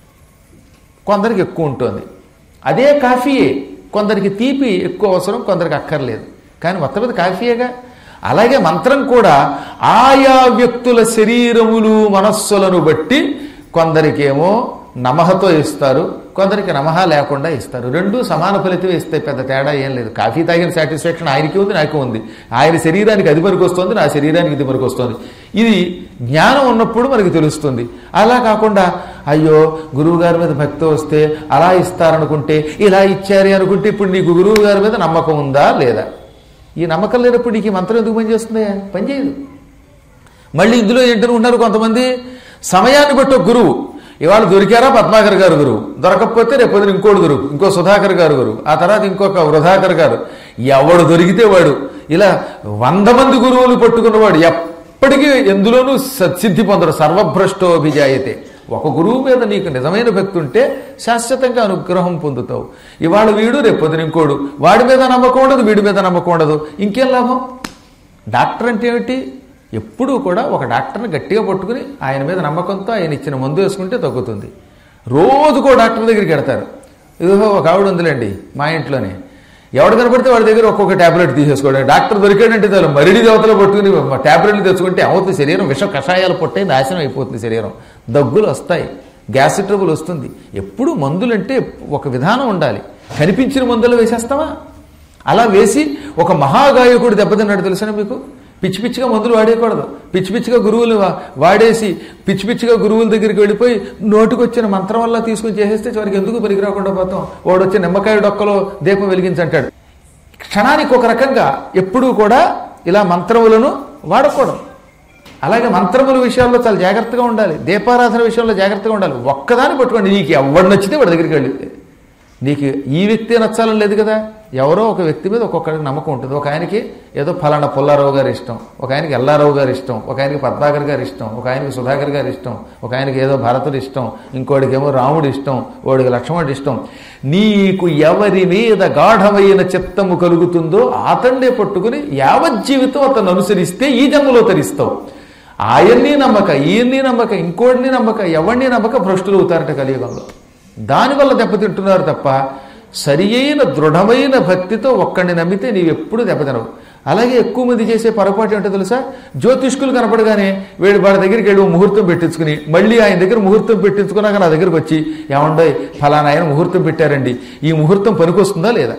A: కొందరికి ఎక్కువ ఉంటుంది అదే కాఫీయే కొందరికి తీపి ఎక్కువ అవసరం కొందరికి అక్కర్లేదు కానీ మొత్తం మీద కాఫీయేగా అలాగే మంత్రం కూడా ఆయా వ్యక్తుల శరీరములు మనస్సులను బట్టి కొందరికేమో నమహతో ఇస్తారు కొందరికి నమహ లేకుండా ఇస్తారు రెండు సమాన ఫలితం ఇస్తాయి పెద్ద తేడా ఏం లేదు కాఫీ తాగిన సాటిస్ఫాక్షన్ ఆయనకి ఉంది నాకు ఉంది ఆయన శరీరానికి అది పనికి వస్తుంది నా శరీరానికి ఇది పనికి వస్తుంది ఇది జ్ఞానం ఉన్నప్పుడు మనకి తెలుస్తుంది అలా కాకుండా అయ్యో గురువు గారి మీద భక్తి వస్తే అలా ఇస్తారనుకుంటే ఇలా ఇచ్చారే అనుకుంటే ఇప్పుడు నీకు గురువు గారి మీద నమ్మకం ఉందా లేదా ఈ నమ్మకం లేనప్పుడు నీకు ఈ మంత్రం ఎందుకు పనిచేస్తుంది పనిచేయదు మళ్ళీ ఇందులో ఏంటనుకుంటున్నారు కొంతమంది సమయాన్ని బట్టి ఒక గురువు ఇవాళ దొరికారా పద్మాకర్ గారు గురువు దొరకకపోతే రేపు పొద్దున ఇంకోటి గురువు ఇంకో సుధాకర్ గారు గురువు ఆ తర్వాత ఇంకొక వృధాకర్ గారు ఎవడు దొరికితే వాడు ఇలా వంద మంది గురువులు పట్టుకున్నవాడు ఎప్పటికీ ఎందులోనూ సత్సిద్ధి పొందడు సర్వభ్రష్టోభిజాయతే ఒక గురువు మీద నీకు నిజమైన భక్తి ఉంటే శాశ్వతంగా అనుగ్రహం పొందుతావు ఇవాళ వీడు రేపు పొద్దున ఇంకోడు వాడి మీద నమ్మకం ఉండదు వీడి మీద నమ్మకం ఉండదు ఇంకేం లాభం డాక్టర్ అంటే ఏమిటి ఎప్పుడూ కూడా ఒక డాక్టర్ని గట్టిగా పట్టుకుని ఆయన మీద నమ్మకంతో ఆయన ఇచ్చిన మందు వేసుకుంటే తగ్గుతుంది రోజుకో డాక్టర్ దగ్గరికి వెడతారు ఇదిగో ఒక ఆవిడ ఉందిలేండి మా ఇంట్లోనే ఎవడు కనపడితే వాడి దగ్గర ఒక్కొక్క టాబ్లెట్ తీసేసుకోవడం డాక్టర్ దొరికాడంటే చాలు మరిడి దేవతలు పట్టుకుని టాబ్లెట్లు తెచ్చుకుంటే అవుతుంది శరీరం విష కషాయాలు పొట్టే నాశనం అయిపోతుంది శరీరం దగ్గులు వస్తాయి గ్యాస్ ట్రబుల్ వస్తుంది ఎప్పుడు మందులంటే ఒక విధానం ఉండాలి కనిపించిన మందులు వేసేస్తావా అలా వేసి ఒక మహాగాయకుడు దెబ్బతిన్నాడు తెలుసా మీకు పిచ్చి పిచ్చిగా మందులు వాడేయకూడదు పిచ్చి పిచ్చిగా గురువులు వా- వాడేసి పిచ్చి పిచ్చిగా గురువుల దగ్గరికి వెళ్ళిపోయి నోటికొచ్చిన మంత్రం వల్ల తీసుకుని చేసేస్తే చివరికి ఎందుకు పనికి రాకుండా పోతాం వాడు వచ్చి నిమ్మకాయ డొక్కలో దీపం వెలిగించంటాడు క్షణానికి ఒక రకంగా ఎప్పుడూ కూడా ఇలా మంత్రములను వాడకూడదు అలాగే మంత్రముల విషయాల్లో చాలా జాగ్రత్తగా ఉండాలి దీపారాధన విషయంలో జాగ్రత్తగా ఉండాలి ఒక్కదాన్ని పట్టుకోండి నీకు ఎవడు నచ్చితే వాడి దగ్గరికి వెళ్ళి నీకు ఈ వ్యక్తి నచ్చాలని లేదు కదా ఎవరో ఒక వ్యక్తి మీద ఒక్కొక్కరికి నమ్మకం ఉంటుంది ఒక ఆయనకి ఏదో ఫలానా పుల్లారావు గారి ఇష్టం ఒక ఆయనకి ఎల్లారావు గారి ఇష్టం ఒక ఆయనకి పద్మాకర్ గారి ఇష్టం ఒక ఆయనకి సుధాకర్ గారి ఇష్టం ఒక ఆయనకి ఏదో భరతుడి ఇష్టం ఇంకోటికి ఏమో రాముడి ఇష్టం వాడికి లక్ష్మణుడి ఇష్టం నీకు ఎవరి మీద గాఢమైన చిత్తము కలుగుతుందో అతన్నే పట్టుకుని యావజ్జీవితం అతను అనుసరిస్తే ఈ జన్మలో తరిస్తావు ఆయన్ని నమ్మక ఈయన్ని నమ్మక ఇంకోటిని నమ్మక ఎవరిని నమ్మక భ్రష్టులు అవుతారట కలియుగంలో దానివల్ల దెబ్బతింటున్నారు తప్ప సరి అయిన దృఢమైన భక్తితో ఒక్కడిని నమ్మితే నీవు ఎప్పుడు దెబ్బతినవు అలాగే ఎక్కువ మంది చేసే పొరపాటు ఏంటో తెలుసా జ్యోతిష్కులు కనపడగానే వీడు వాడి దగ్గరికి వెళ్ళి ఓ ముహూర్తం పెట్టించుకుని మళ్ళీ ఆయన దగ్గర ముహూర్తం పెట్టించుకున్నాక నా దగ్గరకు వచ్చి ఏమండో ఫలానా ఆయన ముహూర్తం పెట్టారండి ఈ ముహూర్తం పనికొస్తుందా లేదా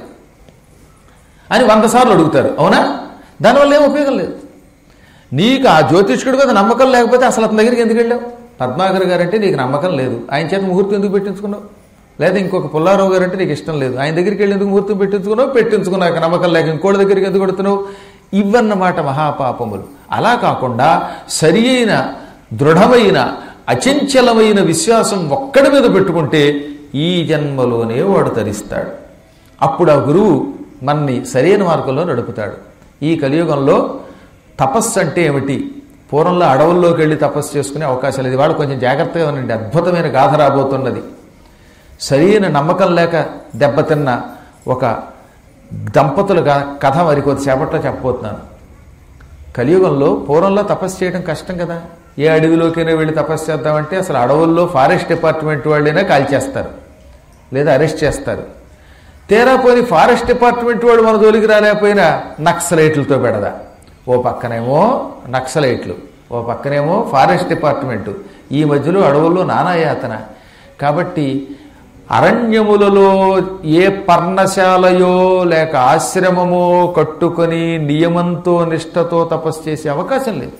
A: అని వంద సార్లు అడుగుతారు అవునా దానివల్ల ఏం ఉపయోగం లేదు నీకు ఆ జ్యోతిష్కుడి మీద నమ్మకం లేకపోతే అసలు అతని దగ్గరికి ఎందుకు వెళ్ళావు పద్మాకర్ గారు అంటే నీకు నమ్మకం లేదు ఆయన చేత ముహూర్తం ఎందుకు పెట్టించుకున్నావు లేదా ఇంకొక పుల్లారావు గారు అంటే నీకు ఇష్టం లేదు ఆయన దగ్గరికి వెళ్ళి ఎందుకు ముహూర్తం పెట్టించుకున్నావు పెట్టించుకున్నాక నమ్మకం లేక ఇంకోటి దగ్గరికి ఎందుకు కొడుతున్నావు ఇవన్నమాట మహాపాపములు అలా కాకుండా సరి అయిన దృఢమైన అచంచలమైన విశ్వాసం ఒక్కడి మీద పెట్టుకుంటే ఈ జన్మలోనే వాడు తరిస్తాడు అప్పుడు ఆ గురువు మనని సరైన మార్గంలో నడుపుతాడు ఈ కలియుగంలో తపస్సు అంటే ఏమిటి పూర్వంలో అడవుల్లోకి వెళ్ళి తపస్సు చేసుకునే అవకాశం లేదు వాళ్ళు కొంచెం జాగ్రత్తగా ఉండండి అద్భుతమైన గాథ రాబోతున్నది సరైన నమ్మకం లేక దెబ్బతిన్న ఒక దంపతుల గా- కథ మరి కొద్దిసేపట్లో చెప్పబోతున్నాను కలియుగంలో పూర్వంలో తపస్సు చేయడం కష్టం కదా ఏ అడవిలోకైనా వెళ్ళి తపస్సు చేద్దామంటే అసలు అడవుల్లో ఫారెస్ట్ డిపార్ట్మెంట్ వాళ్ళైనా కాల్చేస్తారు లేదా అరెస్ట్ చేస్తారు తీరా పోని ఫారెస్ట్ డిపార్ట్మెంట్ వాడు మన జోలికి రాలేకపోయినా నక్సలైట్లతో పెడదా ఓ పక్కనేమో నక్సలైట్లు ఓ పక్కనేమో ఫారెస్ట్ డిపార్ట్మెంట్ ఈ మధ్యలో అడవుల్లో నానాయాతన కాబట్టి అరణ్యములలో ఏ పర్ణశాలయో లేక ఆశ్రమమో కట్టుకొని నియమంతో నిష్ఠతో తపస్సు చేసే అవకాశం లేదు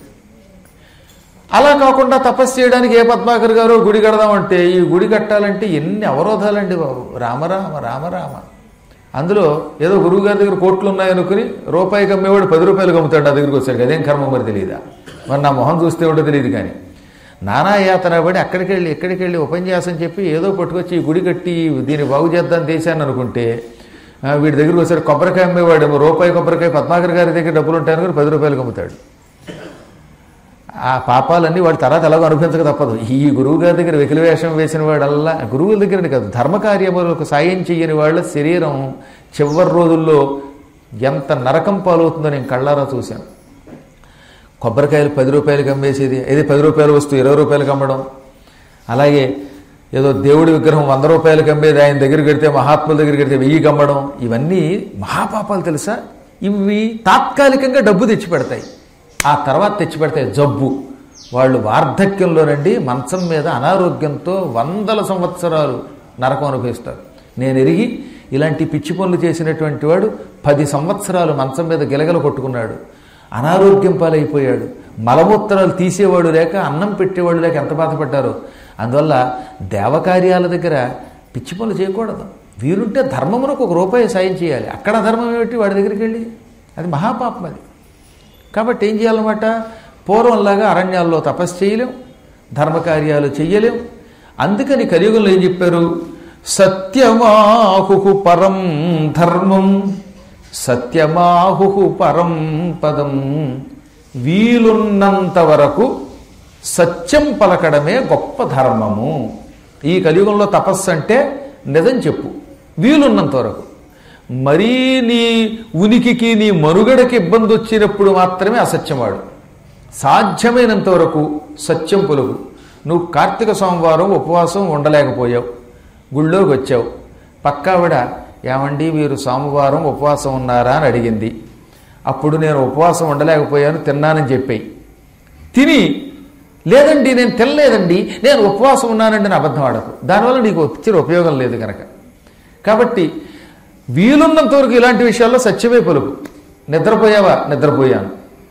A: అలా కాకుండా తపస్సు చేయడానికి ఏ పద్మాకర్ గారు గుడి కడదామంటే ఈ గుడి కట్టాలంటే ఎన్ని అవరోధాలండి బాబు రామరామ రామరామ అందులో ఏదో గురువు గారి దగ్గర కోట్లు ఉన్నాయనుకుని రూపాయికి అమ్మేవాడు పది రూపాయలు అమ్ముతాడు నా దగ్గరికి వచ్చాడు అదేం కర్మ మరి తెలియదా మరి నా మొహం చూస్తే ఉంటే తెలియదు కానీ నానా యాతన పడి అక్కడికి వెళ్ళి ఎక్కడికి వెళ్ళి ఉపన్యాసం చెప్పి ఏదో పట్టుకొచ్చి ఈ గుడి కట్టి దీన్ని బాగు చేద్దాం దేశాన్ని అనుకుంటే ఆ, వీడి దగ్గరికి వచ్చాడు కొబ్బరికాయ అమ్మేవాడు రూపాయి కొబ్బరికాయ పద్మాకర్ గారి దగ్గర డబ్బులు ఉంటాయని కూడా పది రూపాయలకు అమ్ముతాడు ఆ పాపాలన్నీ వాడు తర్వాత ఎలాగో అనుభవించక తప్పదు ఈ గురువు గారి దగ్గర వెకిలి వేషం వేసిన వాడల్లా గురువుల దగ్గర కాదు ధర్మకార్యములకు సాయం చేయని వాళ్ళ శరీరం చివరి రోజుల్లో ఎంత నరకం పాలవుతుందో నేను కళ్ళారా చూశాను కొబ్బరికాయలు పది రూపాయలకి అమ్మేసేది ఇది పది రూపాయల వస్తువు ఇరవై రూపాయలకి అమ్మడం అలాగే ఏదో దేవుడి విగ్రహం వంద రూపాయలకి అమ్మేది ఆయన దగ్గరికి వెడితే మహాత్ముల దగ్గరికి వెడితే వెయ్యికి అమ్మడం ఇవన్నీ మహాపాపాలు తెలుసా ఇవి తాత్కాలికంగా డబ్బు తెచ్చిపెడతాయి ఆ తర్వాత తెచ్చిపెడతాయి జబ్బు వాళ్ళు వార్ధక్యంలోనండి మంచం మీద అనారోగ్యంతో వందల సంవత్సరాలు నరకం అనుభవిస్తారు నేను ఎరిగి ఇలాంటి పిచ్చి పనులు చేసినటువంటి వాడు పది సంవత్సరాలు మంచం మీద గిలగల కొట్టుకున్నాడు అనారోగ్యం పాలైపోయాడు మలమూత్రాలు తీసేవాడు లేక అన్నం పెట్టేవాడు లేక ఎంత బాధపడ్డారో అందువల్ల దేవకార్యాల దగ్గర పిచ్చి పనులు చేయకూడదు వీరుంటే ధర్మమునకు ఒక రూపాయి సాయం చేయాలి అక్కడ ధర్మం ఏమిటి వాడి దగ్గరికి వెళ్ళి అది మహాపాపం అది కాబట్టి ఏం చేయాలన్నమాట పూర్వంలాగా అరణ్యాల్లో తపస్సు చేయలేం ధర్మకార్యాలు చెయ్యలేం అందుకని కలియుగంలో ఏం చెప్పారు సత్యమాహు పరం ధర్మం సత్యమాహు పరం పదం వీలున్నంత వరకు సత్యం పలకడమే గొప్ప ధర్మము ఈ కలియుగంలో తపస్సు అంటే నిజం చెప్పు వీలున్నంత వరకు మరీ నీ ఉనికికి నీ మనుగడకి ఇబ్బంది వచ్చినప్పుడు మాత్రమే అసత్యమాడు సాధ్యమైనంత వరకు సత్యం పొలుగు నువ్వు కార్తీక సోమవారం ఉపవాసం ఉండలేకపోయావు గుళ్ళోకి వచ్చావు పక్కావిడ ఏమండి మీరు సోమవారం ఉపవాసం ఉన్నారా అని అడిగింది అప్పుడు నేను ఉపవాసం ఉండలేకపోయాను తిన్నానని చెప్పాయి తిని లేదండి నేను తినలేదండి నేను ఉపవాసం ఉన్నానండి అని అబద్ధం ఆడకు దానివల్ల నీకు వచ్చిన ఉపయోగం లేదు కనుక కాబట్టి వీలున్నంత వరకు ఇలాంటి విషయాల్లో సత్యమే పలుకు నిద్రపోయావా నిద్రపోయాను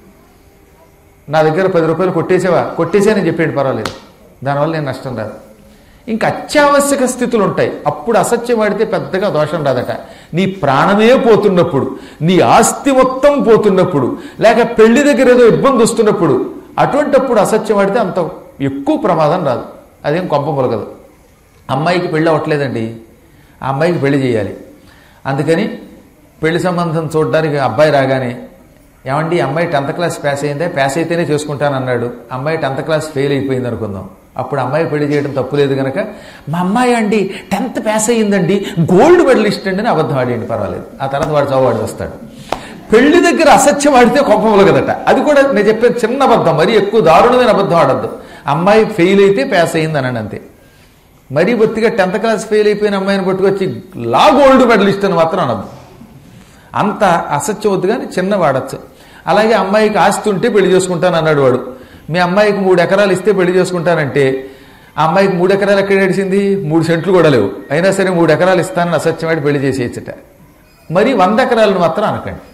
A: నా దగ్గర పది రూపాయలు కొట్టేసావా కొట్టేసానని చెప్పేది పర్వాలేదు దానివల్ల నేను నష్టం రాదు ఇంకా అత్యావశ్యక స్థితులు ఉంటాయి అప్పుడు అసత్యం ఆడితే పెద్దగా దోషం రాదట నీ ప్రాణమే పోతున్నప్పుడు నీ ఆస్తి మొత్తం పోతున్నప్పుడు లేక పెళ్లి దగ్గర ఏదో ఇబ్బంది వస్తున్నప్పుడు అటువంటప్పుడు అసత్యం ఆడితే అంత ఎక్కువ ప్రమాదం రాదు అదేం కొంప పొలగదు అమ్మాయికి పెళ్ళి అవ్వట్లేదండి ఆ అమ్మాయికి పెళ్లి చేయాలి అందుకని పెళ్లి సంబంధం చూడడానికి అబ్బాయి రాగానే ఏమండి ఈ అమ్మాయి టెన్త్ క్లాస్ పాస్ అయిందే పాస్ అయితేనే చేసుకుంటానన్నాడు అమ్మాయి టెన్త్ క్లాస్ ఫెయిల్ అయిపోయింది అనుకుందాం అప్పుడు అమ్మాయి పెళ్లి చేయడం తప్పు లేదు కనుక మా అమ్మాయి అండి టెన్త్ పాస్ అయ్యిందండి గోల్డ్ మెడలిస్ట్ అండి అని అబద్ధం ఆడేయండి పర్వాలేదు ఆ తర్వాత వాడు చదువాడు వస్తాడు పెళ్లి దగ్గర అసత్యం ఆడితే కోపములు కదట అది కూడా నేను చెప్పేది చిన్న అబద్ధం మరీ ఎక్కువ దారుణమైన అబద్ధం ఆడద్దు అమ్మాయి ఫెయిల్ అయితే పాస్ అయింది అనండి అంతే మరీ బొత్తిగా టెన్త్ క్లాస్ ఫెయిల్ అయిపోయిన అమ్మాయిని పట్టుకొచ్చి లా గోల్డ్ మెడలిస్ట్ అని మాత్రం అనద్దు అంత అసత్యం వద్దు కానీ చిన్న వాడచ్చు అలాగే అమ్మాయికి ఆస్తి ఉంటే పెళ్లి చేసుకుంటాను అన్నాడు వాడు మీ అమ్మాయికి మూడు ఎకరాలు ఇస్తే పెళ్లి చేసుకుంటానంటే ఆ అమ్మాయికి మూడు ఎకరాలు ఎక్కడ ఏడిసింది మూడు సెంట్లు కూడా లేవు అయినా సరే మూడు ఎకరాలు ఇస్తానని అసత్యమాడి పెళ్లి చేసేయచ్చట మరి వంద ఎకరాలను మాత్రం అనకండి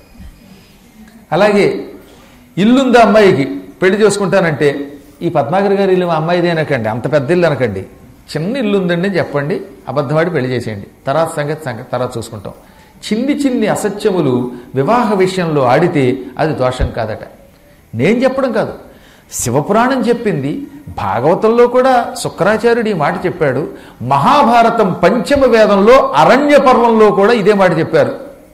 A: అలాగే ఇల్లుందా అమ్మాయికి పెళ్లి చేసుకుంటానంటే ఈ పద్మాగర్ గారి ఇల్లు మా అమ్మాయిదే అనకండి అంత పెద్ద ఇల్లు అనకండి చిన్న ఇల్లు ఉందండి అని చెప్పండి అబద్ధమాడి పెళ్లి చేసేయండి తర్వాత సంగతి సంగతి తర్వాత చూసుకుంటాం చిన్ని చిన్ని అసత్యములు వివాహ విషయంలో ఆడితే అది దోషం కాదట నేను చెప్పడం కాదు శివపురాణం చెప్పింది భాగవతంలో కూడా శుక్రాచార్యుడు ఈ మాట చెప్పాడు మహాభారతం పంచమ వేదంలో అరణ్య పర్వంలో కూడా ఇదే మాట చెప్పారు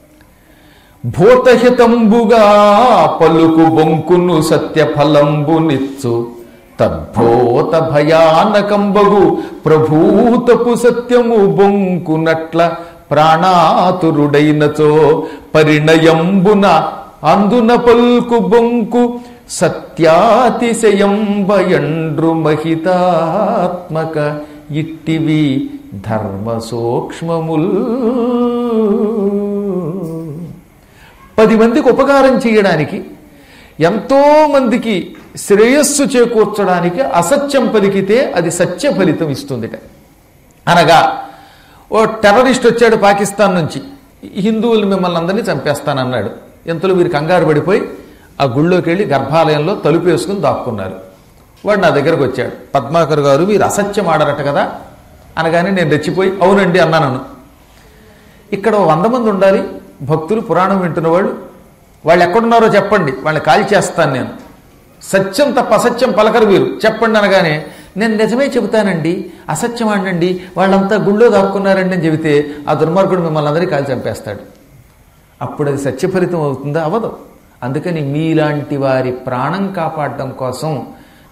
A: భూతహితంబుగా పలుకు బొంకును సత్యఫలంబు నిచ్చు తద్భూత భయానకంబగు ప్రభూతపు సత్యము బొంకునట్ల ప్రాణాతురుడైనచో పరిణయంబున అందున పల్కు బొంకు సత్యాతిశయంబయండ్రు మహితాత్మక ఇట్టివి ధర్మ సూక్ష్మముల్ పది మందికి ఉపకారం చేయడానికి ఎంతో మందికి శ్రేయస్సు చేకూర్చడానికి అసత్యం పలికితే అది సత్య ఫలితం ఇస్తుందిట అనగా ఓ టెర్రరిస్ట్ వచ్చాడు పాకిస్తాన్ నుంచి హిందువులు మిమ్మల్ని అందరినీ చంపేస్తానన్నాడు ఎంతలో వీరు కంగారు పడిపోయి ఆ గుళ్ళోకి వెళ్ళి గర్భాలయంలో తలుపు వేసుకుని దాక్కున్నారు వాడు నా దగ్గరకు వచ్చాడు పద్మాకర్ గారు మీరు అసత్యం ఆడరట కదా అనగానే నేను రెచ్చిపోయి అవునండి అన్నాను ఇక్కడ ఓ వంద మంది ఉండాలి భక్తులు పురాణం వింటున్న వాళ్ళు వాళ్ళు ఎక్కడున్నారో చెప్పండి వాళ్ళని కాల్ చేస్తాను నేను సత్యం తప్ప అసత్యం పలకరు మీరు చెప్పండి అనగానే నేను నిజమే చెబుతానండి అసత్యం ఆడండి వాళ్ళంతా గుళ్ళో దాక్కున్నారండి అని చెబితే ఆ దుర్మార్గుడు మిమ్మల్ని అందరికీ కాల్ చంపేస్తాడు అప్పుడు అది సత్యఫలితం అవుతుందా అవదు అందుకని మీలాంటి వారి ప్రాణం కాపాడడం కోసం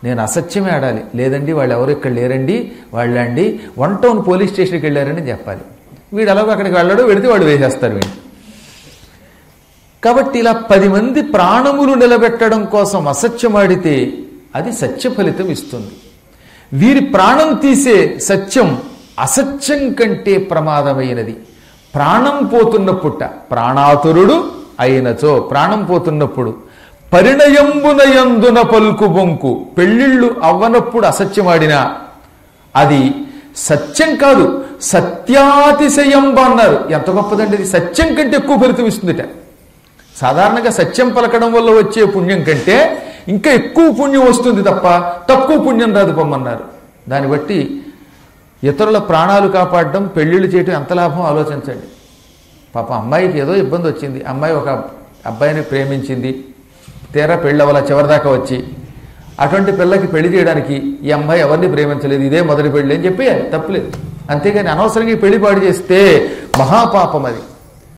A: నేను అసత్యమే ఆడాలి లేదండి వాళ్ళు ఎవరు ఇక్కడ లేరండి వాళ్ళండి వన్ టౌన్ పోలీస్ స్టేషన్కి వెళ్ళారని చెప్పాలి వీడు ఎలాగో అక్కడికి వెళ్ళాడు వెళితే వాడు వేసేస్తారు వీడు కాబట్టి ఇలా పది మంది ప్రాణములు నిలబెట్టడం కోసం అసత్యమాడితే అది సత్య ఫలితం ఇస్తుంది వీరి ప్రాణం తీసే సత్యం అసత్యం కంటే ప్రమాదమైనది ప్రాణం పోతున్నప్పుట ప్రాణాతురుడు అయినచో ప్రాణం పోతున్నప్పుడు పరిణయంబునయందున పలుకు బొంకు పెళ్ళిళ్ళు అవ్వనప్పుడు అసత్యమాడినా అది సత్యం కాదు సత్యాతిశయం అన్నారు ఎంత గొప్పదండి ఇది సత్యం కంటే ఎక్కువ ఫలితం ఇస్తుందిట సాధారణంగా సత్యం పలకడం వల్ల వచ్చే పుణ్యం కంటే ఇంకా ఎక్కువ పుణ్యం వస్తుంది తప్ప తక్కువ పుణ్యం రాదు పొమ్మన్నారు దాన్ని బట్టి ఇతరుల ప్రాణాలు కాపాడడం పెళ్లిళ్ళు చేయటం ఎంత లాభం ఆలోచించండి పాప అమ్మాయికి ఏదో ఇబ్బంది వచ్చింది అమ్మాయి ఒక అబ్బాయిని ప్రేమించింది తీరా పెళ్ళవల చివరిదాకా వచ్చి అటువంటి పిల్లకి పెళ్లి చేయడానికి ఈ అమ్మాయి ఎవరిని ప్రేమించలేదు ఇదే మొదటి పెళ్లి అని చెప్పి తప్పులేదు అంతేగాని అనవసరంగా ఈ పెళ్లి పాడు చేస్తే మహాపాపం అది